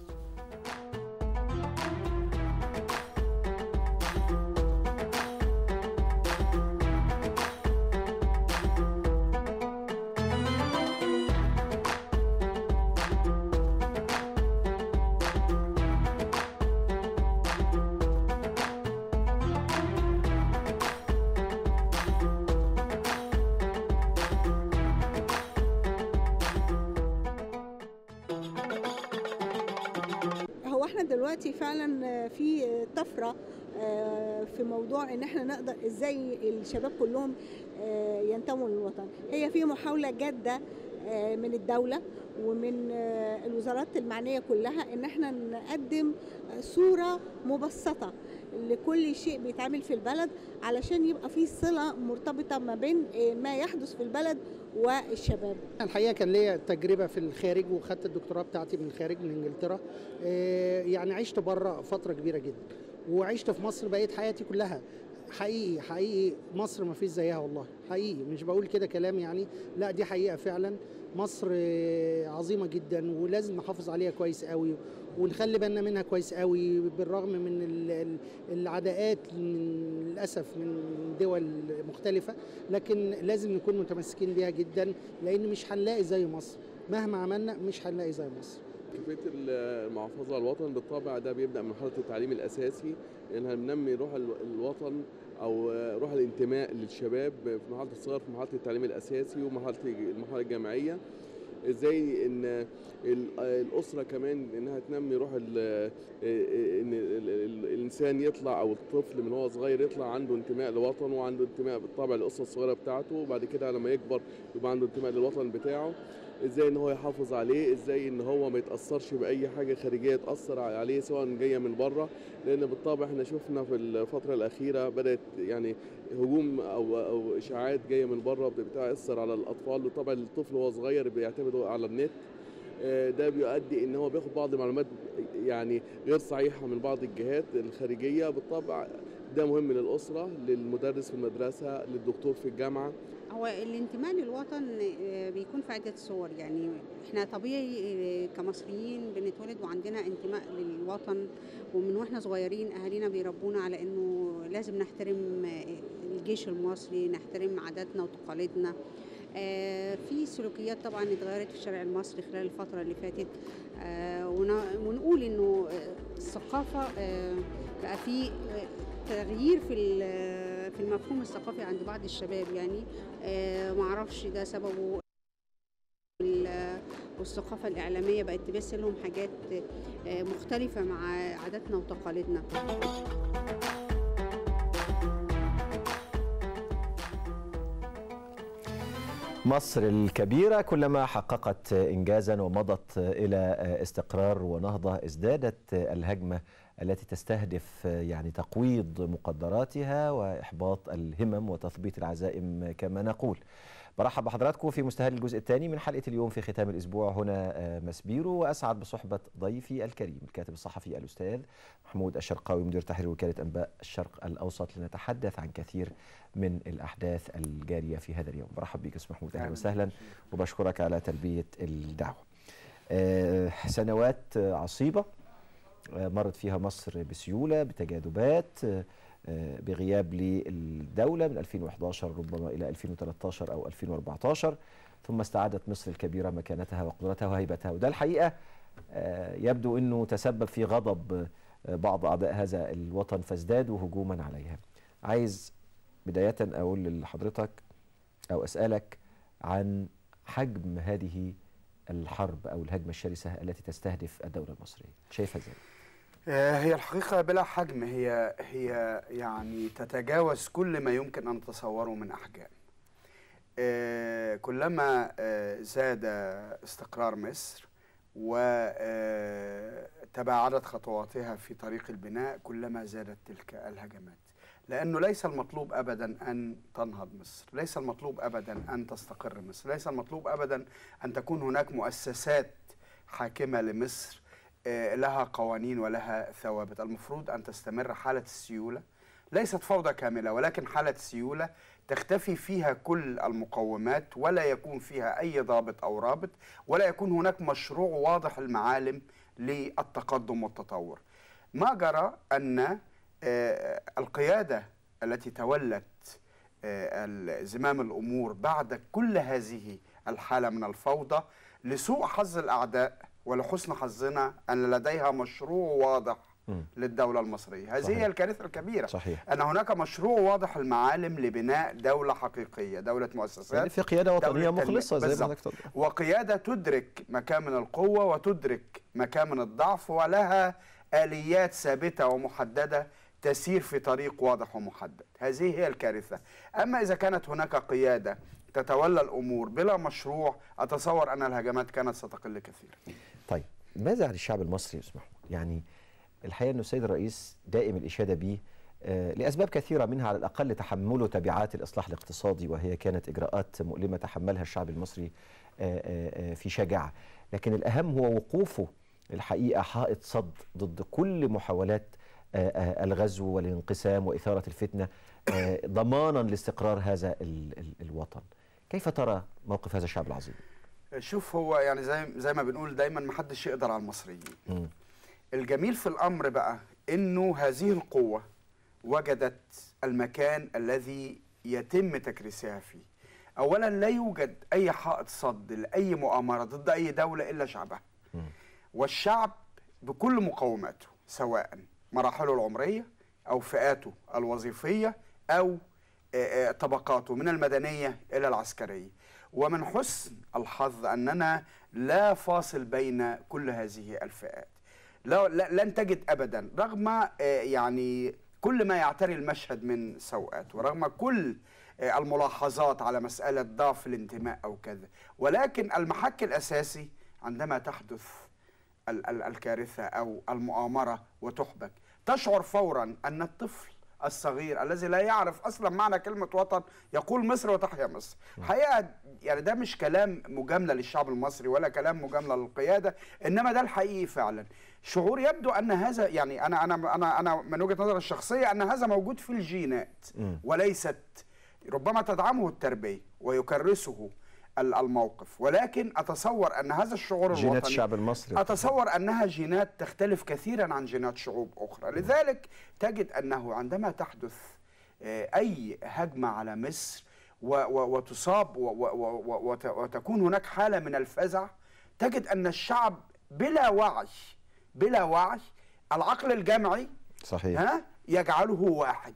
هو احنا دلوقتي فعلا في طفره آه، في موضوع ان احنا نقدر ازاي الشباب كلهم آه، ينتموا للوطن هي في محاوله جاده آه، من الدوله ومن آه، الوزارات المعنيه كلها ان احنا نقدم صوره مبسطه لكل شيء بيتعمل في البلد علشان يبقى في صله مرتبطه ما بين آه، ما يحدث في البلد والشباب الحقيقه كان ليا تجربه في الخارج وخدت الدكتوراه بتاعتي من الخارج من انجلترا آه، يعني عشت بره فتره كبيره جدا وعشت في مصر بقيت حياتي كلها حقيقي حقيقي مصر ما فيش زيها والله حقيقي مش بقول كده كلام يعني لا دي حقيقه فعلا مصر آه، عظيمه جدا ولازم نحافظ عليها كويس قوي ونخلي بالنا منها كويس قوي بالرغم من ال- ال- العداءات من للاسف من دول مختلفه لكن لازم نكون متمسكين بيها جدا لان مش هنلاقي زي مصر مهما عملنا مش هنلاقي زي مصر كيفية المحافظة على الوطن بالطبع ده بيبدأ من مرحلة التعليم الأساسي لأنها بنمي روح ال- الوطن او آه، روح الانتماء للشباب في مرحله الصغر في مرحله التعليم الاساسي ومرحله المرحله الجامعيه ازاي ان ال- الاسره كمان انها تنمي روح ال- ان ال- ال- الانسان يطلع او الطفل من هو صغير يطلع عنده انتماء لوطنه وعنده انتماء بالطبع للاسره الصغيره بتاعته وبعد كده لما يكبر يبقى عنده انتماء للوطن بتاعه ازاي ان هو يحافظ عليه ازاي ان هو ما يتاثرش باي حاجه خارجيه تاثر عليه سواء جايه من بره لان بالطبع احنا شفنا في الفتره الاخيره بدات يعني هجوم او او اشاعات جايه من بره بتاثر على الاطفال وطبعا الطفل وهو صغير بيعتمد على النت آه، ده بيؤدي ان هو بياخد بعض المعلومات يعني غير صحيحه من بعض الجهات الخارجيه بالطبع ده مهم للاسره للمدرس في المدرسه للدكتور في الجامعه هو الانتماء للوطن آه، بيكون في عدة صور يعني احنا طبيعي آه، كمصريين بنتولد وعندنا انتماء للوطن ومن واحنا صغيرين اهالينا بيربونا على انه لازم نحترم آه، الجيش المصري نحترم عاداتنا وتقاليدنا آه، في سلوكيات طبعا اتغيرت في الشارع المصري خلال الفترة اللي فاتت آه، ون- ونقول انه آه، الثقافة آه، بقى في آه، تغيير في ال- في المفهوم الثقافي عند بعض الشباب يعني آه، معرفش ده سببه ال- والثقافة الإعلامية بقت تبث لهم حاجات آه، مختلفة مع عاداتنا وتقاليدنا مصر الكبيرة كلما حققت إنجازا ومضت إلى استقرار ونهضة ازدادت الهجمة التي تستهدف يعني تقويض مقدراتها وإحباط الهمم وتثبيط العزائم كما نقول برحب بحضراتكم في مستهل الجزء الثاني من حلقة اليوم في ختام الأسبوع هنا مسبيرو وأسعد بصحبة ضيفي الكريم الكاتب الصحفي الأستاذ محمود الشرقاوي مدير تحرير وكالة أنباء الشرق الأوسط لنتحدث عن كثير من الأحداث الجارية في هذا اليوم برحب بك أستاذ محمود أهلا وسهلا وبشكرك على تلبية الدعوة آه، سنوات عصيبة آه، مرت فيها مصر بسيولة بتجاذبات آه، آه، بغياب للدولة من 2011 ربما إلى 2013 أو 2014 ثم استعادت مصر الكبيرة مكانتها وقدرتها وهيبتها وده الحقيقة آه، يبدو أنه تسبب في غضب آه، بعض أعضاء هذا الوطن فازدادوا هجوما عليها عايز بداية أقول لحضرتك أو أسألك عن حجم هذه الحرب أو الهجمة الشرسة التي تستهدف الدولة المصرية شايفها ازاي؟ آه، هي الحقيقة بلا حجم هي هي يعني تتجاوز كل ما يمكن أن نتصوره من أحجام. آه، كلما آه، زاد استقرار مصر وتباعدت خطواتها في طريق البناء كلما زادت تلك الهجمات. لأنه ليس المطلوب أبدا أن تنهض مصر ليس المطلوب أبدا أن تستقر مصر ليس المطلوب أبدا أن تكون هناك مؤسسات حاكمة لمصر آه، لها قوانين ولها ثوابت المفروض أن تستمر حالة السيولة ليست فوضى كاملة ولكن حالة سيولة تختفي فيها كل المقومات ولا يكون فيها أي ضابط أو رابط ولا يكون هناك مشروع واضح المعالم للتقدم والتطور ما جرى أن آه، القيادة التي تولت آه، زمام الأمور بعد كل هذه الحالة من الفوضى لسوء حظ الأعداء ولحسن حظنا أن لديها مشروع واضح مم. للدولة المصرية هذه صحيح. هي الكارثة الكبيرة صحيح أن هناك مشروع واضح المعالم لبناء دولة حقيقية دولة مؤسسات يعني في قيادة وطنية دولة تنمية. مخلصة زي ما بالظبط. حضرتك تفضل وقيادة تدرك مكامن القوة وتدرك مكامن الضعف ولها آليات ثابتة ومحددة تسير في طريق واضح ومحدد هذه هي الكارثة أما إذا كانت هناك قيادة تتولى الأمور بلا مشروع أتصور أن الهجمات كانت ستقل كثيرا طيب ماذا عن الشعب المصري يا أستاذ محمود؟ يعني الحقيقة أن السيد الرئيس دائم الإشادة به آه، لأسباب كثيرة منها على الأقل تحمله تبعات الإصلاح الاقتصادي وهي كانت إجراءات مؤلمة تحملها الشعب المصري آه، آه، آه، في شجاعة لكن الأهم هو وقوفه الحقيقة حائط صد ضد كل محاولات آه، آه، الغزو والانقسام وإثارة الفتنة آه، ضمانا لاستقرار هذا ال- ال- الوطن كيف ترى موقف هذا الشعب العظيم؟ شوف هو يعني زي زي ما بنقول دايما ما حدش يقدر على المصريين مم. الجميل في الامر بقى انه هذه القوه وجدت المكان الذي يتم تكريسها فيه اولا لا يوجد اي حائط صد لاي مؤامره ضد اي دوله الا شعبها مم. والشعب بكل مقوماته سواء مراحله العمريه او فئاته الوظيفيه أو آه، آه، طبقاته من المدنية إلى العسكرية ومن حسن الحظ أننا لا فاصل بين كل هذه الفئات لا لا- لن تجد أبدا رغم آه، يعني كل ما يعتري المشهد من سوءات ورغم كل آه، الملاحظات على مسألة ضعف الانتماء أو كذا ولكن المحك الأساسي عندما تحدث ال- ال- الكارثة أو المؤامرة وتحبك تشعر فورا أن الطفل الصغير الذي لا يعرف أصلا معنى كلمة وطن يقول مصر وتحيا مصر حقيقة يعني ده مش كلام مجاملة للشعب المصري ولا كلام مجاملة للقيادة إنما ده الحقيقي فعلا شعور يبدو أن هذا يعني أنا أنا أنا أنا من وجهة نظري الشخصية أن هذا موجود في الجينات وليست ربما تدعمه التربية ويكرسه ال- الموقف ولكن أتصور أن هذا الشعور جينات الوطني الشعب المصري أتصور أنها جينات تختلف كثيرا عن جينات شعوب أخرى لذلك تجد أنه عندما تحدث آه، أي هجمة على مصر و- و- وتصاب و- و- و- و- وت- وتكون هناك حالة من الفزع تجد أن الشعب بلا وعي بلا وعي العقل الجمعي صحيح ها يجعله واحد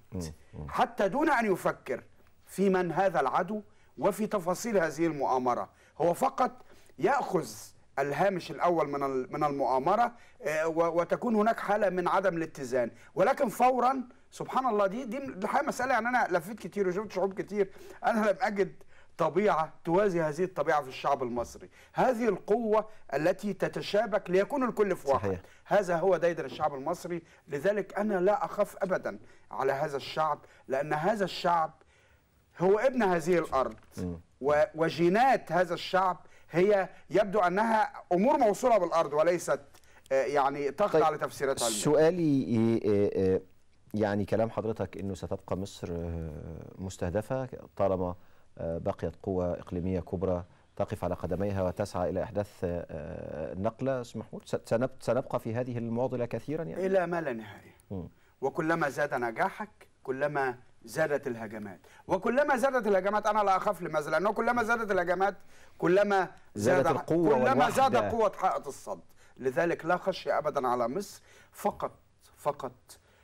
حتى دون ان يفكر في من هذا العدو وفي تفاصيل هذه المؤامره هو فقط ياخذ الهامش الاول من ال- من المؤامره آه، و- وتكون هناك حاله من عدم الاتزان ولكن فورا سبحان الله دي دي الحقيقه مساله يعني انا لفيت كتير وشفت شعوب كتير انا لم اجد طبيعه توازي هذه الطبيعه في الشعب المصري هذه القوه التي تتشابك ليكون الكل في واحد صحيح. هذا هو ديدن الشعب المصري لذلك أنا لا أخاف أبدا على هذا الشعب لأن هذا الشعب هو ابن هذه الأرض و- وجينات هذا الشعب هي يبدو أنها أمور موصولة بالأرض وليست آه، يعني تخضع طيب، لتفسيرات علمية سؤالي آه، آه، يعني كلام حضرتك انه ستبقى مصر آه، مستهدفه طالما آه، بقيت قوة إقليمية كبرى تقف على قدميها وتسعى إلى إحداث آه، نقلة أستاذ محمود س- سنب- سنبقى في هذه المعضلة كثيرا يعني إلى ما لا نهاية مم. وكلما زاد نجاحك كلما زادت الهجمات وكلما زادت الهجمات أنا لا أخاف لماذا لأنه كلما زادت الهجمات كلما زادت زاد القوة كلما زاد والوحدة. قوة حائط الصد لذلك لا خشية أبدا على مصر فقط فقط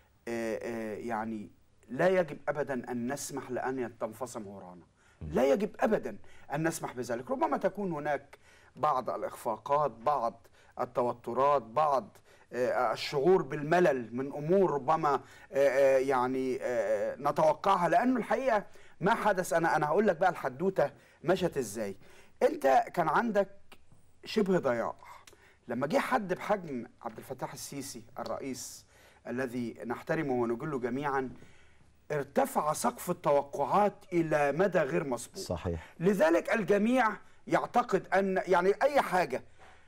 آه، آه، يعني لا يجب أبدا أن نسمح لأن تنفصم ورانا لا يجب أبدا أن نسمح بذلك ربما تكون هناك بعض الإخفاقات بعض التوترات بعض آه، الشعور بالملل من امور ربما آه، آه، يعني آه، نتوقعها لانه الحقيقه ما حدث انا انا هقول لك بقى الحدوته مشت ازاي انت كان عندك شبه ضياع لما جه حد بحجم عبد الفتاح السيسي الرئيس الذي نحترمه ونجله جميعا ارتفع سقف التوقعات الى مدى غير مسبوق صحيح لذلك الجميع يعتقد ان يعني اي حاجه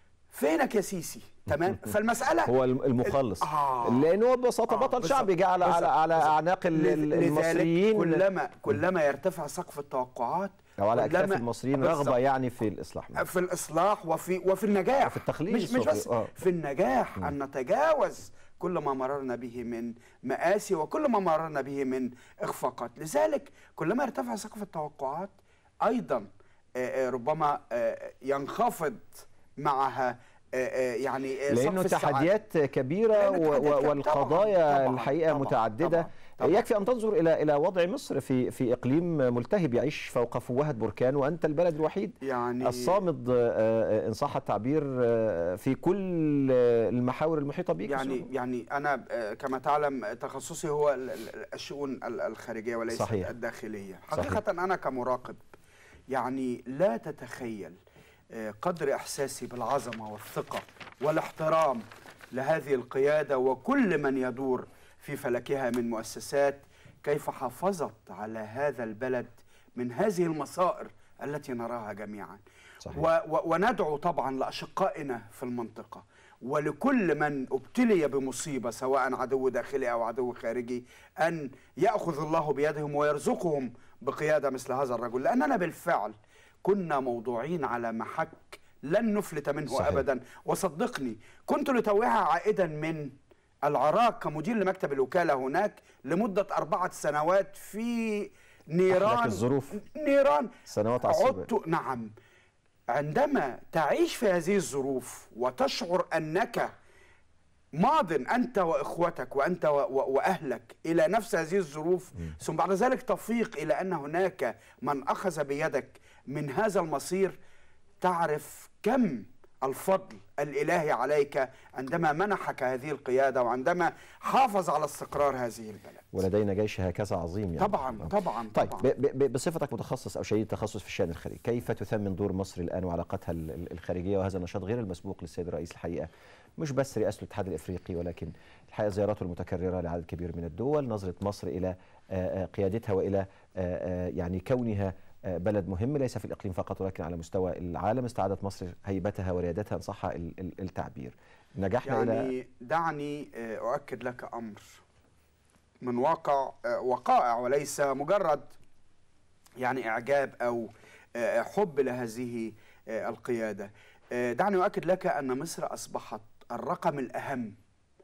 فينك يا سيسي تمام فالمساله هو الم- المخلص آه. لأنه هو ببساطة آه، بطل بالظبط، شعبي جه على على بالظبط، على بالظبط. أعناق ال- ال- لذلك المصريين كلما كلما يرتفع سقف التوقعات أو على أكتاف كلما- المصريين بالظبط. رغبة يعني في الإصلاح في الاصلاح وفي وفي النجاح وفي التخليص مش مش وفي- بس آه. في النجاح ان نتجاوز كل ما مررنا به من مآسي وكل ما مررنا به من اخفاقات لذلك كلما ارتفع سقف التوقعات ايضا آه، آه، ربما آه، ينخفض معها آه، آه، يعني آه، لانه سقف السعادة. تحديات كبيره لأن و- التحديات و- كب- والقضايا طبعاً، الحقيقه طبعاً، متعدده طبعاً، طبعاً. يكفي ان تنظر الى الى وضع مصر في في اقليم ملتهب يعيش فوق فوهه بركان وانت البلد الوحيد يعني الصامد آه، آه، ان صح التعبير آه، في كل آه، المحاور المحيطه بك يعني يعني انا آه، كما تعلم تخصصي هو ال- ال- الشؤون ال- الخارجيه وليس صحيح. الداخليه صحيح. حقيقه انا كمراقب يعني لا تتخيل آه، قدر احساسي بالعظمه والثقه والاحترام لهذه القياده وكل من يدور في فلكها من مؤسسات كيف حافظت على هذا البلد من هذه المصائر التي نراها جميعا صحيح. و و وندعو طبعا لاشقائنا في المنطقه ولكل من ابتلي بمصيبه سواء عدو داخلي او عدو خارجي ان ياخذ الله بيدهم ويرزقهم بقياده مثل هذا الرجل لاننا بالفعل كنا موضوعين على محك لن نفلت منه صحيح. صحيح. ابدا وصدقني كنت لتوها عائدا من العراق كمدير لمكتب الوكاله هناك لمده اربعه سنوات في نيران الظروف. نيران سنوات عصيبة. عدت نعم عندما تعيش في هذه الظروف وتشعر انك ماض انت واخوتك وانت و- و- واهلك الى نفس هذه الظروف ثم بعد ذلك تفيق الى ان هناك من اخذ بيدك من هذا المصير تعرف كم الفضل الالهي عليك عندما منحك هذه القياده وعندما حافظ على استقرار هذه البلد ولدينا جيش هكذا عظيم يعني طبعا طبعا طيب طبعا. ب- ب- ب- بصفتك متخصص او شديد التخصص في الشان الخارجي كيف تثمن دور مصر الان وعلاقتها ال- ال- الخارجيه وهذا النشاط غير المسبوق للسيد الرئيس الحقيقه مش بس رئاسه الاتحاد الافريقي ولكن الحقيقه زياراته المتكرره لعدد كبير من الدول نظره مصر الى آه، آه، قيادتها والى آه، آه، يعني كونها آه، بلد مهم ليس في الاقليم فقط ولكن على مستوى العالم استعادت مصر هيبتها وريادتها ان صح ال- ال- التعبير نجحنا الى يعني دعني آه، أؤكد لك أمر من واقع آه، وقائع وليس مجرد يعني إعجاب أو آه، حب لهذه آه، القيادة آه، دعني أؤكد لك أن مصر أصبحت الرقم الأهم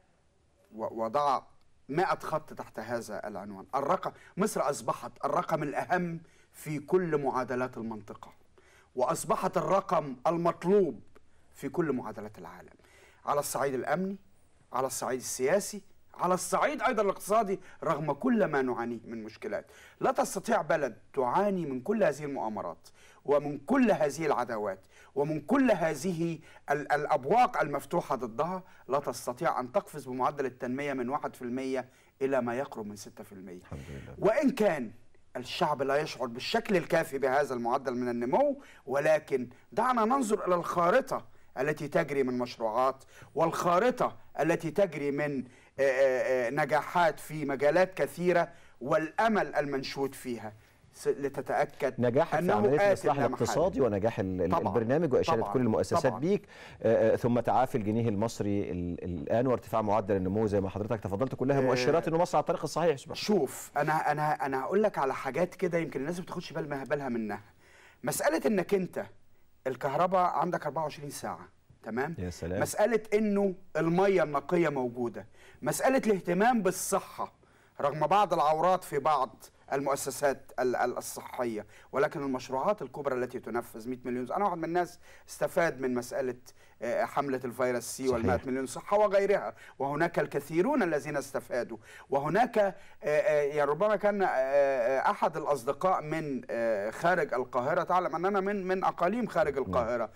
و- وضع مائة خط تحت هذا العنوان الرقم مصر أصبحت الرقم الأهم في كل معادلات المنطقة وأصبحت الرقم المطلوب في كل معادلات العالم على الصعيد الأمني على الصعيد السياسي على الصعيد أيضا الاقتصادي رغم كل ما نعانيه من مشكلات لا تستطيع بلد تعاني من كل هذه المؤامرات ومن كل هذه العداوات ومن كل هذه ال- الأبواق المفتوحة ضدها لا تستطيع أن تقفز بمعدل التنمية من 1% إلى ما يقرب من 6% الحمد لله وإن كان الشعب لا يشعر بالشكل الكافي بهذا المعدل من النمو ولكن دعنا ننظر إلى الخارطة التي تجري من مشروعات والخارطة التي تجري من آه، آه، آه، نجاحات في مجالات كثيرة والأمل المنشود فيها س- لتتأكد نجاحك في أنه عمليه آت الاصلاح لا محالة. الاقتصادي ونجاح ال- ال- طبعاً، البرنامج واشاده طبعاً، كل المؤسسات طبعاً. بيك آه، آه، ثم تعافي الجنيه المصري ال- الان وارتفاع معدل النمو زي ما حضرتك تفضلت كلها آه، مؤشرات انه مصر على الطريق الصحيح سبحان شوف انا انا انا هقول لك على حاجات كده يمكن الناس ما بتاخدش بال- بالها منها مساله انك انت الكهرباء عندك 24 ساعه تمام يا سلام مساله انه الميه النقيه موجوده مساله الاهتمام بالصحه رغم بعض العورات في بعض المؤسسات ال- ال- الصحيه ولكن المشروعات الكبرى التي تنفذ 100 مليون انا واحد من الناس استفاد من مساله آه، حمله الفيروس سي صحيح. وال100 مليون صحه وغيرها وهناك الكثيرون الذين استفادوا وهناك آه، آه، يعني ربما كان آه، آه، احد الاصدقاء من آه، خارج القاهره تعلم ان انا من من اقاليم خارج القاهره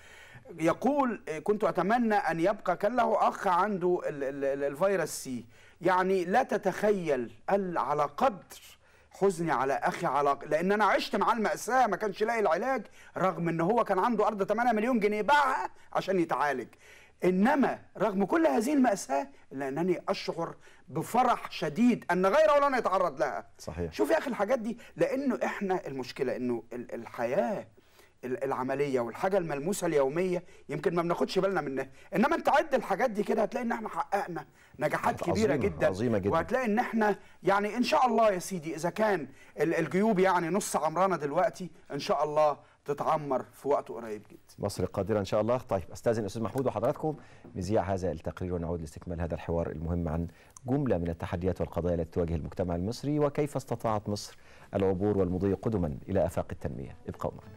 يقول آه، كنت اتمنى ان يبقى كان له اخ عنده ال- ال- ال- الفيروس سي يعني لا تتخيل قال على قدر حزني على اخي على لان انا عشت معاه الماساه ما كانش لاقي العلاج رغم ان هو كان عنده ارض 8 مليون جنيه باعها عشان يتعالج انما رغم كل هذه الماساه الا انني اشعر بفرح شديد ان غيره لن يتعرض لها صحيح شوف يا اخي الحاجات دي لانه احنا المشكله انه ال- الحياه ال- العمليه والحاجه الملموسه اليوميه يمكن ما بناخدش بالنا منها انما انت عد الحاجات دي كده هتلاقي ان احنا حققنا نجاحات كبيره عظيمة، جدا عظيمة جدا. وهتلاقي ان احنا يعني ان شاء الله يا سيدي اذا كان ال- الجيوب يعني نص عمرانه دلوقتي ان شاء الله تتعمر في وقت قريب جدا مصر قادرة إن شاء الله طيب أستاذن أستاذ محمود وحضراتكم نذيع هذا التقرير ونعود لاستكمال هذا الحوار المهم عن جملة من التحديات والقضايا التي تواجه المجتمع المصري وكيف استطاعت مصر العبور والمضي قدما إلى آفاق التنمية ابقوا معنا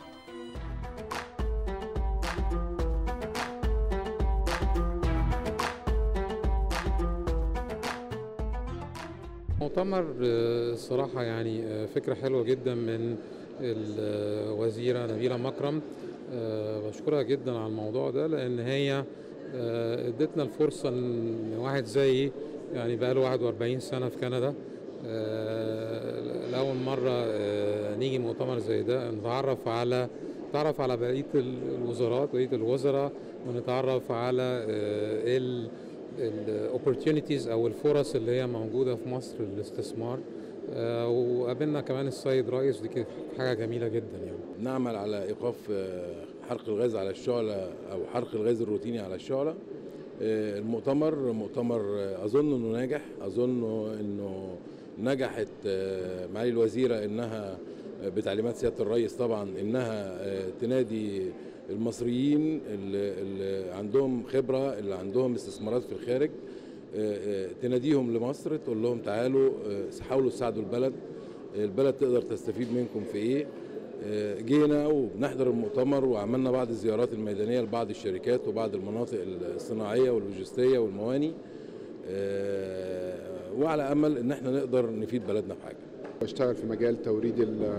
مؤتمر آه، الصراحة يعني آه، فكرة حلوة جدا من الوزيرة نبيلة مكرم آه، بشكرها جدا على الموضوع ده لأن هي آه، ادتنا الفرصة ان واحد زيي يعني بقاله 41 سنة في كندا آه، لأول مرة آه، نيجي مؤتمر زي ده نتعرف على نتعرف على بقية الوزارات بقية الوزراء ونتعرف على آه، ال الاوبورتيونيتيز او الفرص اللي هي موجوده في مصر للاستثمار آه، وقابلنا كمان السيد رئيس دي كانت حاجه جميله جدا يعني نعمل على ايقاف آه، حرق الغاز على الشعله او حرق الغاز الروتيني على الشعله آه، المؤتمر مؤتمر آه، اظن انه ناجح اظن انه نجحت آه، معالي الوزيره انها آه، بتعليمات سياده الرئيس طبعا انها آه، تنادي المصريين اللي, اللي عندهم خبره اللي عندهم استثمارات في الخارج آه، آه، تناديهم لمصر تقول لهم تعالوا آه، حاولوا تساعدوا البلد البلد تقدر تستفيد منكم في ايه آه، جينا وبنحضر المؤتمر وعملنا بعض الزيارات الميدانيه لبعض الشركات وبعض المناطق الصناعيه واللوجستيه والمواني آه، وعلى امل ان احنا نقدر نفيد بلدنا بحاجه بشتغل في مجال توريد ال-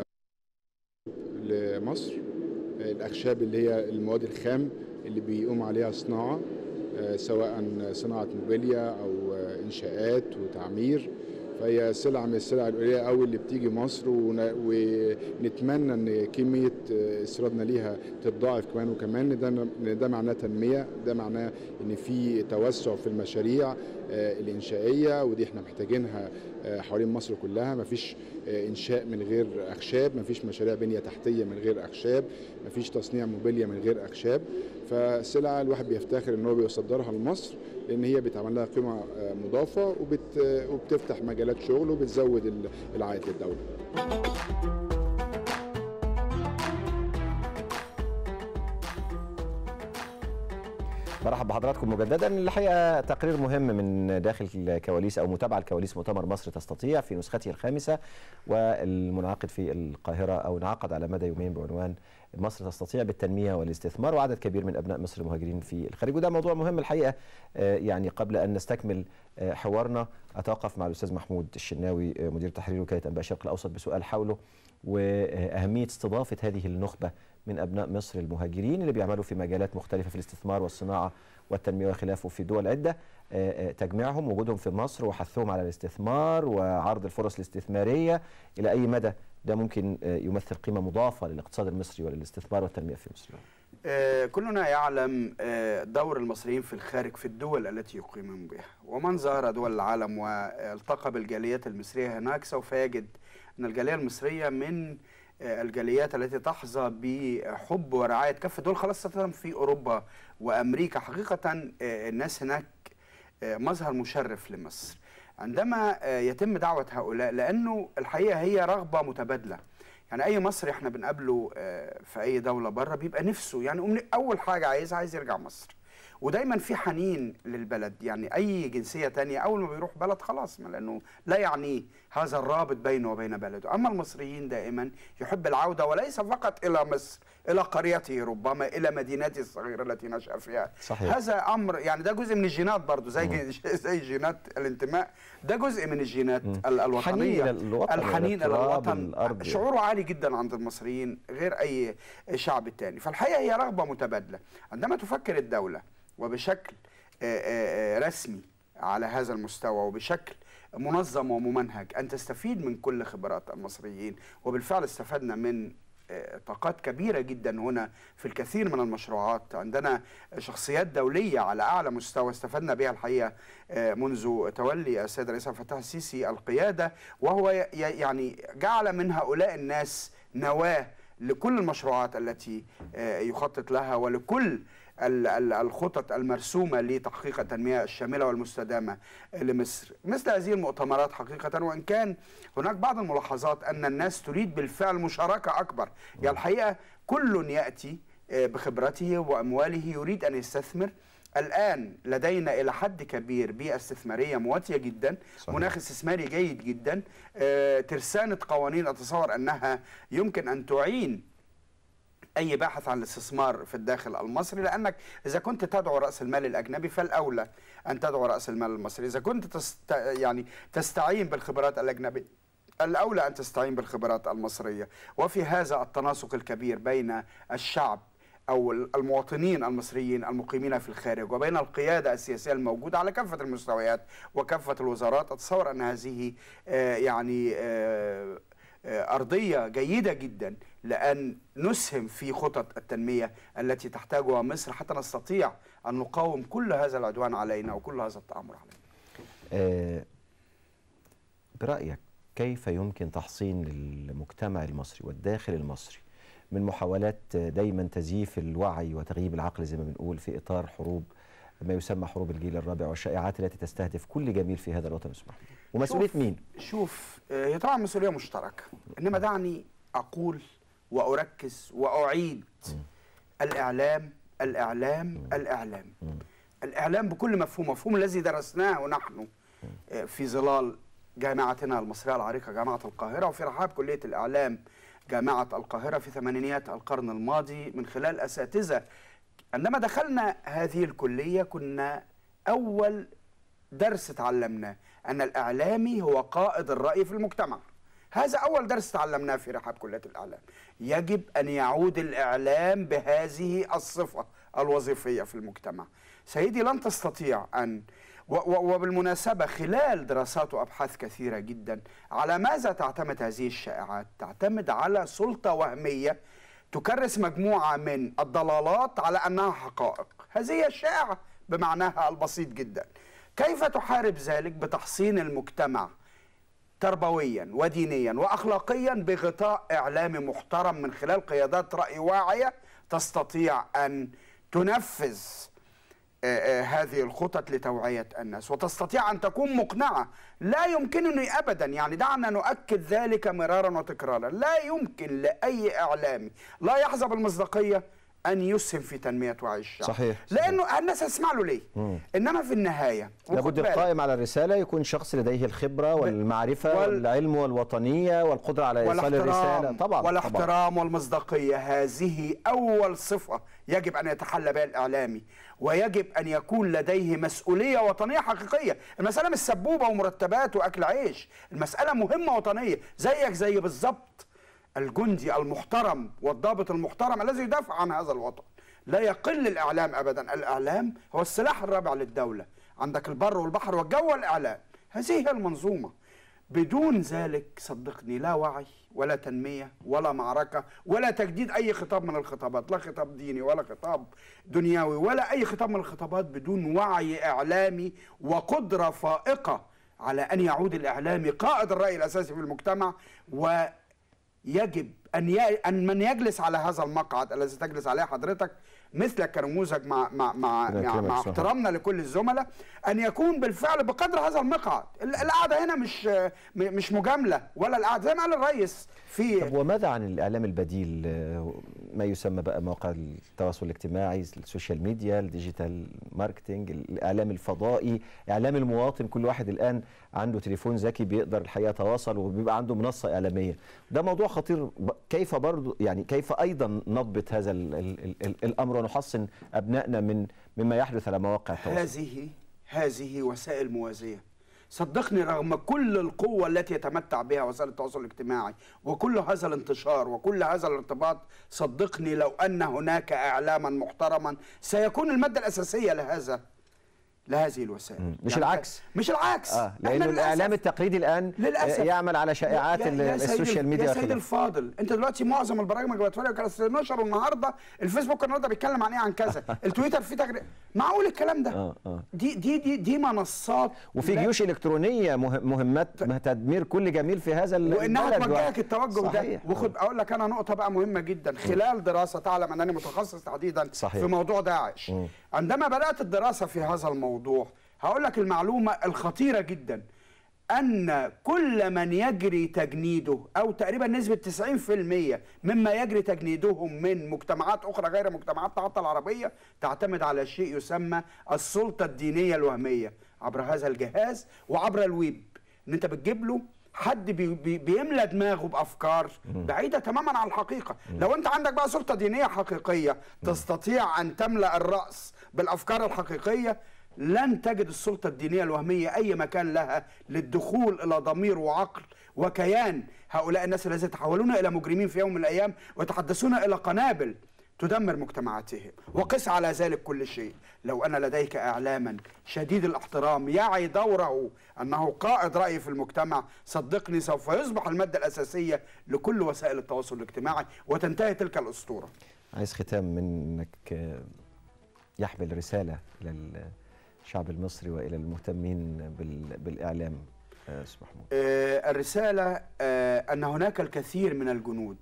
لمصر الأخشاب اللي هي المواد الخام اللي بيقوم عليها صناعة آه، سواء صناعة موبيليا أو آه، إنشاءات وتعمير فهي سلعة من السلع القليلة أوي اللي بتيجي مصر ون- ونتمنى إن كمية آه، استيرادنا ليها تتضاعف كمان وكمان إن ده إن ده معناه تنمية ده معناه إن في توسع في المشاريع آه، الإنشائية ودي إحنا محتاجينها آه، حوالين مصر كلها مفيش آه، إنشاء من غير أخشاب مفيش مشاريع بنية تحتية من غير أخشاب مفيش تصنيع موبيليا من غير أخشاب فسلعة الواحد بيفتخر إن هو بيصدرها لمصر لأن هي بيتعمل لها قيمة آه، مضافة وبت آه، وبتفتح مجالات شغل وبتزود ال- العائد للدولة برحب بحضراتكم مجددا الحقيقه تقرير مهم من داخل الكواليس او متابعه الكواليس مؤتمر مصر تستطيع في نسخته الخامسه والمنعقد في القاهره او انعقد على مدى يومين بعنوان مصر تستطيع بالتنميه والاستثمار وعدد كبير من ابناء مصر المهاجرين في الخارج وده موضوع مهم الحقيقه آه، يعني قبل ان نستكمل آه، حوارنا اتوقف مع الاستاذ محمود الشناوي آه، مدير تحرير وكاله انباء الشرق الاوسط بسؤال حوله واهميه استضافه هذه النخبه من ابناء مصر المهاجرين اللي بيعملوا في مجالات مختلفه في الاستثمار والصناعه والتنميه وخلافه في دول عده آه، آه، تجميعهم وجودهم في مصر وحثهم على الاستثمار وعرض الفرص الاستثماريه الى اي مدى ده ممكن آه، يمثل قيمه مضافه للاقتصاد المصري وللاستثمار والتنميه في مصر آه، كلنا يعلم آه، دور المصريين في الخارج في الدول التي يقيمون بها ومن زار دول العالم والتقى بالجاليات المصرية هناك سوف يجد أن الجالية المصرية من آه، الجاليات التي تحظى بحب ورعاية كافة دول خاصة في أوروبا وأمريكا حقيقة آه، الناس هناك آه، مظهر مشرف لمصر عندما آه، يتم دعوة هؤلاء لأنه الحقيقة هي رغبة متبادلة يعني اي مصري احنا بنقابله آه، في اي دوله بره بيبقى نفسه يعني أم- اول حاجه عايزها عايز يرجع مصر ودايما في حنين للبلد يعني اي جنسيه تانية اول ما بيروح بلد خلاص ما لانه لا يعنيه هذا الرابط بينه وبين بلده اما المصريين دائما يحب العوده وليس فقط الى مصر الى قريته ربما الى مدينته الصغيره التي نشا فيها صحيح. هذا امر يعني ده جزء من الجينات برضو زي مم. زي جينات الانتماء ده جزء من الجينات مم. ال- الوطنيه حنين إلى الوطن، إلى الحنين الى التراب، الوطن الأرض. شعوره عالي جدا عند المصريين غير اي شعب تاني فالحقيقه هي رغبه متبادله عندما تفكر الدوله وبشكل آه، آه، آه، رسمي على هذا المستوى وبشكل منظم وممنهج ان تستفيد من كل خبرات المصريين وبالفعل استفدنا من آه، طاقات كبيره جدا هنا في الكثير من المشروعات عندنا شخصيات دوليه على اعلى مستوى استفدنا بها الحقيقه آه، منذ تولي السيد الرئيس عبد الفتاح السيسي القياده وهو ي- ي- يعني جعل من هؤلاء الناس نواه لكل المشروعات التي آه، يخطط لها ولكل ال- ال- الخطط المرسومة لتحقيق التنمية الشاملة والمستدامة لمصر مثل هذه المؤتمرات حقيقة وإن كان هناك بعض الملاحظات أن الناس تريد بالفعل مشاركة أكبر يعني الحقيقة كل يأتي آه، بخبرته وأمواله يريد أن يستثمر الآن لدينا إلى حد كبير بيئة استثمارية مواتية جدا صحيح. مناخ استثماري جيد جدا آه، ترسانة قوانين أتصور أنها يمكن أن تعين اي باحث عن الاستثمار في الداخل المصري لانك اذا كنت تدعو راس المال الاجنبي فالاولى ان تدعو راس المال المصري اذا كنت تست يعني تستعين بالخبرات الاجنبيه الاولى ان تستعين بالخبرات المصريه وفي هذا التناسق الكبير بين الشعب او المواطنين المصريين المقيمين في الخارج وبين القياده السياسيه الموجوده على كافه المستويات وكافه الوزارات اتصور ان هذه آه، يعني آه، آه، أرضية جيدة جدا لأن نسهم في خطط التنمية التي تحتاجها مصر حتى نستطيع أن نقاوم كل هذا العدوان علينا وكل هذا التآمر علينا آه، برأيك كيف يمكن تحصين المجتمع المصري والداخل المصري من محاولات دايما تزييف الوعي وتغييب العقل زي ما بنقول في إطار حروب ما يسمى حروب الجيل الرابع والشائعات التي تستهدف كل جميل في هذا الوطن اسمح لي ومسؤولية شوف- مين؟ شوف آه، هي طبعا مسؤولية مشتركة إنما دعني أقول وأركز وأعيد الإعلام الإعلام الإعلام الإعلام بكل مفهوم مفهوم الذي درسناه نحن آه، في ظلال جامعتنا المصرية العريقة جامعة القاهرة وفي رحاب كلية الإعلام جامعة القاهرة في ثمانينيات القرن الماضي من خلال أساتذة عندما دخلنا هذه الكلية كنا أول درس تعلمناه أن الإعلامي هو قائد الرأي في المجتمع هذا أول درس تعلمناه في رحاب كلية الإعلام يجب أن يعود الإعلام بهذه الصفة الوظيفية في المجتمع سيدي لن تستطيع أن و- و- وبالمناسبة خلال دراسات وأبحاث كثيرة جدا على ماذا تعتمد هذه الشائعات؟ تعتمد على سلطة وهمية تكرس مجموعة من الضلالات على أنها حقائق هذه هي الشائعة بمعناها البسيط جدا كيف تحارب ذلك بتحصين المجتمع تربويا ودينيا واخلاقيا بغطاء اعلامي محترم من خلال قيادات راي واعيه تستطيع ان تنفذ آه، آه، هذه الخطط لتوعيه الناس وتستطيع ان تكون مقنعه لا يمكنني ابدا يعني دعنا نؤكد ذلك مرارا وتكرارا لا يمكن لاي اعلامي لا يحظى بالمصداقيه ان يسهم في تنميه وعي الشعب صحيح، لانه الناس هتسمع له ليه مم. انما في النهايه وخد لابد بالك، القائم على الرسالة يكون شخص لديه الخبرة والمعرفة وال- والعلم والوطنية والقدرة على إيصال الرسالة طبعا طبعا والاحترام والمصداقية هذه أول صفة يجب أن يتحلى بها الإعلامي ويجب أن يكون لديه مسؤولية وطنية حقيقية المسألة مش سبوبة ومرتبات وأكل عيش المسألة مهمة وطنية زيك زي بالظبط الجندي المحترم والضابط المحترم الذي يدافع عن هذا الوطن لا يقل الإعلام أبدا الإعلام هو السلاح الرابع للدولة عندك البر والبحر والجو والإعلام هذه هي المنظومة بدون ذلك صدقني لا وعي ولا تنمية ولا معركة ولا تجديد أي خطاب من الخطابات لا خطاب ديني ولا خطاب دنيوي ولا أي خطاب من الخطابات بدون وعي إعلامي وقدرة فائقة على أن يعود الإعلامي قائد الرأي الأساسي في المجتمع ويجب أن ي... أن من يجلس على هذا المقعد الذي تجلس عليه حضرتك مثلك كنموذج مع مع مع ربنا مع, يكرمك، مع صح. احترامنا لكل الزملاء ان يكون بالفعل بقدر هذا المقعد ال- القعده هنا مش م- مش مجامله ولا القعده زي ما قال الرئيس في طب وماذا عن الإعلام البديل آه، ما يسمى بقى مواقع التواصل الاجتماعي السوشيال ميديا الديجيتال ماركتينج الإعلام الفضائي إعلام المواطن كل واحد الآن عنده تليفون ذكي بيقدر الحقيقة يتواصل وبيبقى عنده منصة إعلامية ده موضوع خطير ب- كيف برضو يعني كيف أيضا نضبط هذا ال ال ال ال الأمر ونحصن أبنائنا من مما يحدث على مواقع التواصل هذه هذه وسائل موازيه صدقني رغم كل القوة التي يتمتع بها وسائل التواصل الاجتماعي وكل هذا الانتشار وكل هذا الارتباط صدقني لو أن هناك إعلاما محترما سيكون المادة الأساسية لهذا لهذه الوسائل مش يعني العكس. مش العكس آه إحنا لأنه للأسف الإعلام التقليدي الآن للأسف. آه، يعمل على شائعات يا- ال- يا سيد السوشيال ال- ميديا يا سيد وخلافه. الفاضل انت دلوقتي معظم البرامج اللي بتفرج كانت نشر النهارده الفيسبوك النهارده بيتكلم عن ايه عن كذا التويتر فيه تغريد معقول الكلام ده آه آه. دي دي دي دي منصات وفي لا- جيوش الكترونيه مه- مهمات تدمير كل جميل في هذا ال- وانها البلد توجهك التوجه ده صحيح. وخد اقول لك انا نقطه بقى مهمه جدا خلال دراسه تعلم انني متخصص تحديدا صحيح. في موضوع داعش مم. عندما بدات الدراسه في هذا الموضوع هقول لك المعلومه الخطيره جدا ان كل من يجري تجنيده او تقريبا نسبه 90% مما يجري تجنيدهم من مجتمعات اخرى غير مجتمعاتنا حتى العربيه تعتمد على شيء يسمى السلطه الدينيه الوهميه عبر هذا الجهاز وعبر الويب ان انت بتجيب له حد بي بي بيملى دماغه بافكار بعيده تماما عن الحقيقه لو انت عندك بقى سلطه دينيه حقيقيه تستطيع ان تملا الراس بالافكار الحقيقيه لن تجد السلطه الدينيه الوهميه اي مكان لها للدخول الى ضمير وعقل وكيان هؤلاء الناس الذين يتحولون الى مجرمين في يوم من الايام ويتحدثون الى قنابل تدمر مجتمعاتهم وقس على ذلك كل شيء لو أن لديك إعلاما شديد الاحترام يعي دوره أنه قائد رأي في المجتمع صدقني سوف يصبح المادة الأساسية لكل وسائل التواصل الاجتماعي وتنتهي تلك الأسطورة عايز ختام منك آه، يحمل رساله الى الشعب المصري والى المهتمين بال- بالاعلام آه، استاذ محمود آه، الرسالة آه، أن هناك الكثير من الجنود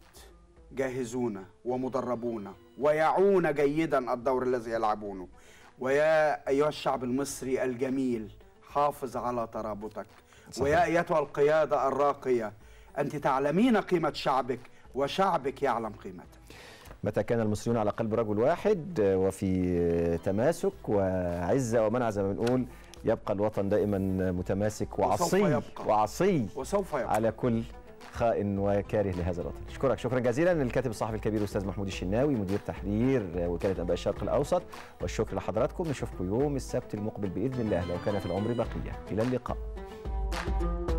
جاهزون ومدربون ويعون جيدا الدور الذي يلعبونه ويا أيها الشعب المصري الجميل حافظ على ترابطك صحيح. ويا أيتها القيادة الراقية أنت تعلمين قيمة شعبك وشعبك يعلم قيمتك متى كان المصريون على قلب رجل واحد آه، وفي آه، تماسك وعزه ومنع زي ما بنقول يبقى الوطن دائما متماسك وسوف وعصي يبقى. وعصي وسوف يبقى على كل خائن وكاره لهذا الوطن اشكرك شكرا جزيلا للكاتب الصحفي الكبير الاستاذ محمود الشناوي مدير تحرير وكاله انباء الشرق الاوسط والشكر لحضراتكم نشوفكم يوم السبت المقبل باذن الله لو كان في العمر بقيه الى اللقاء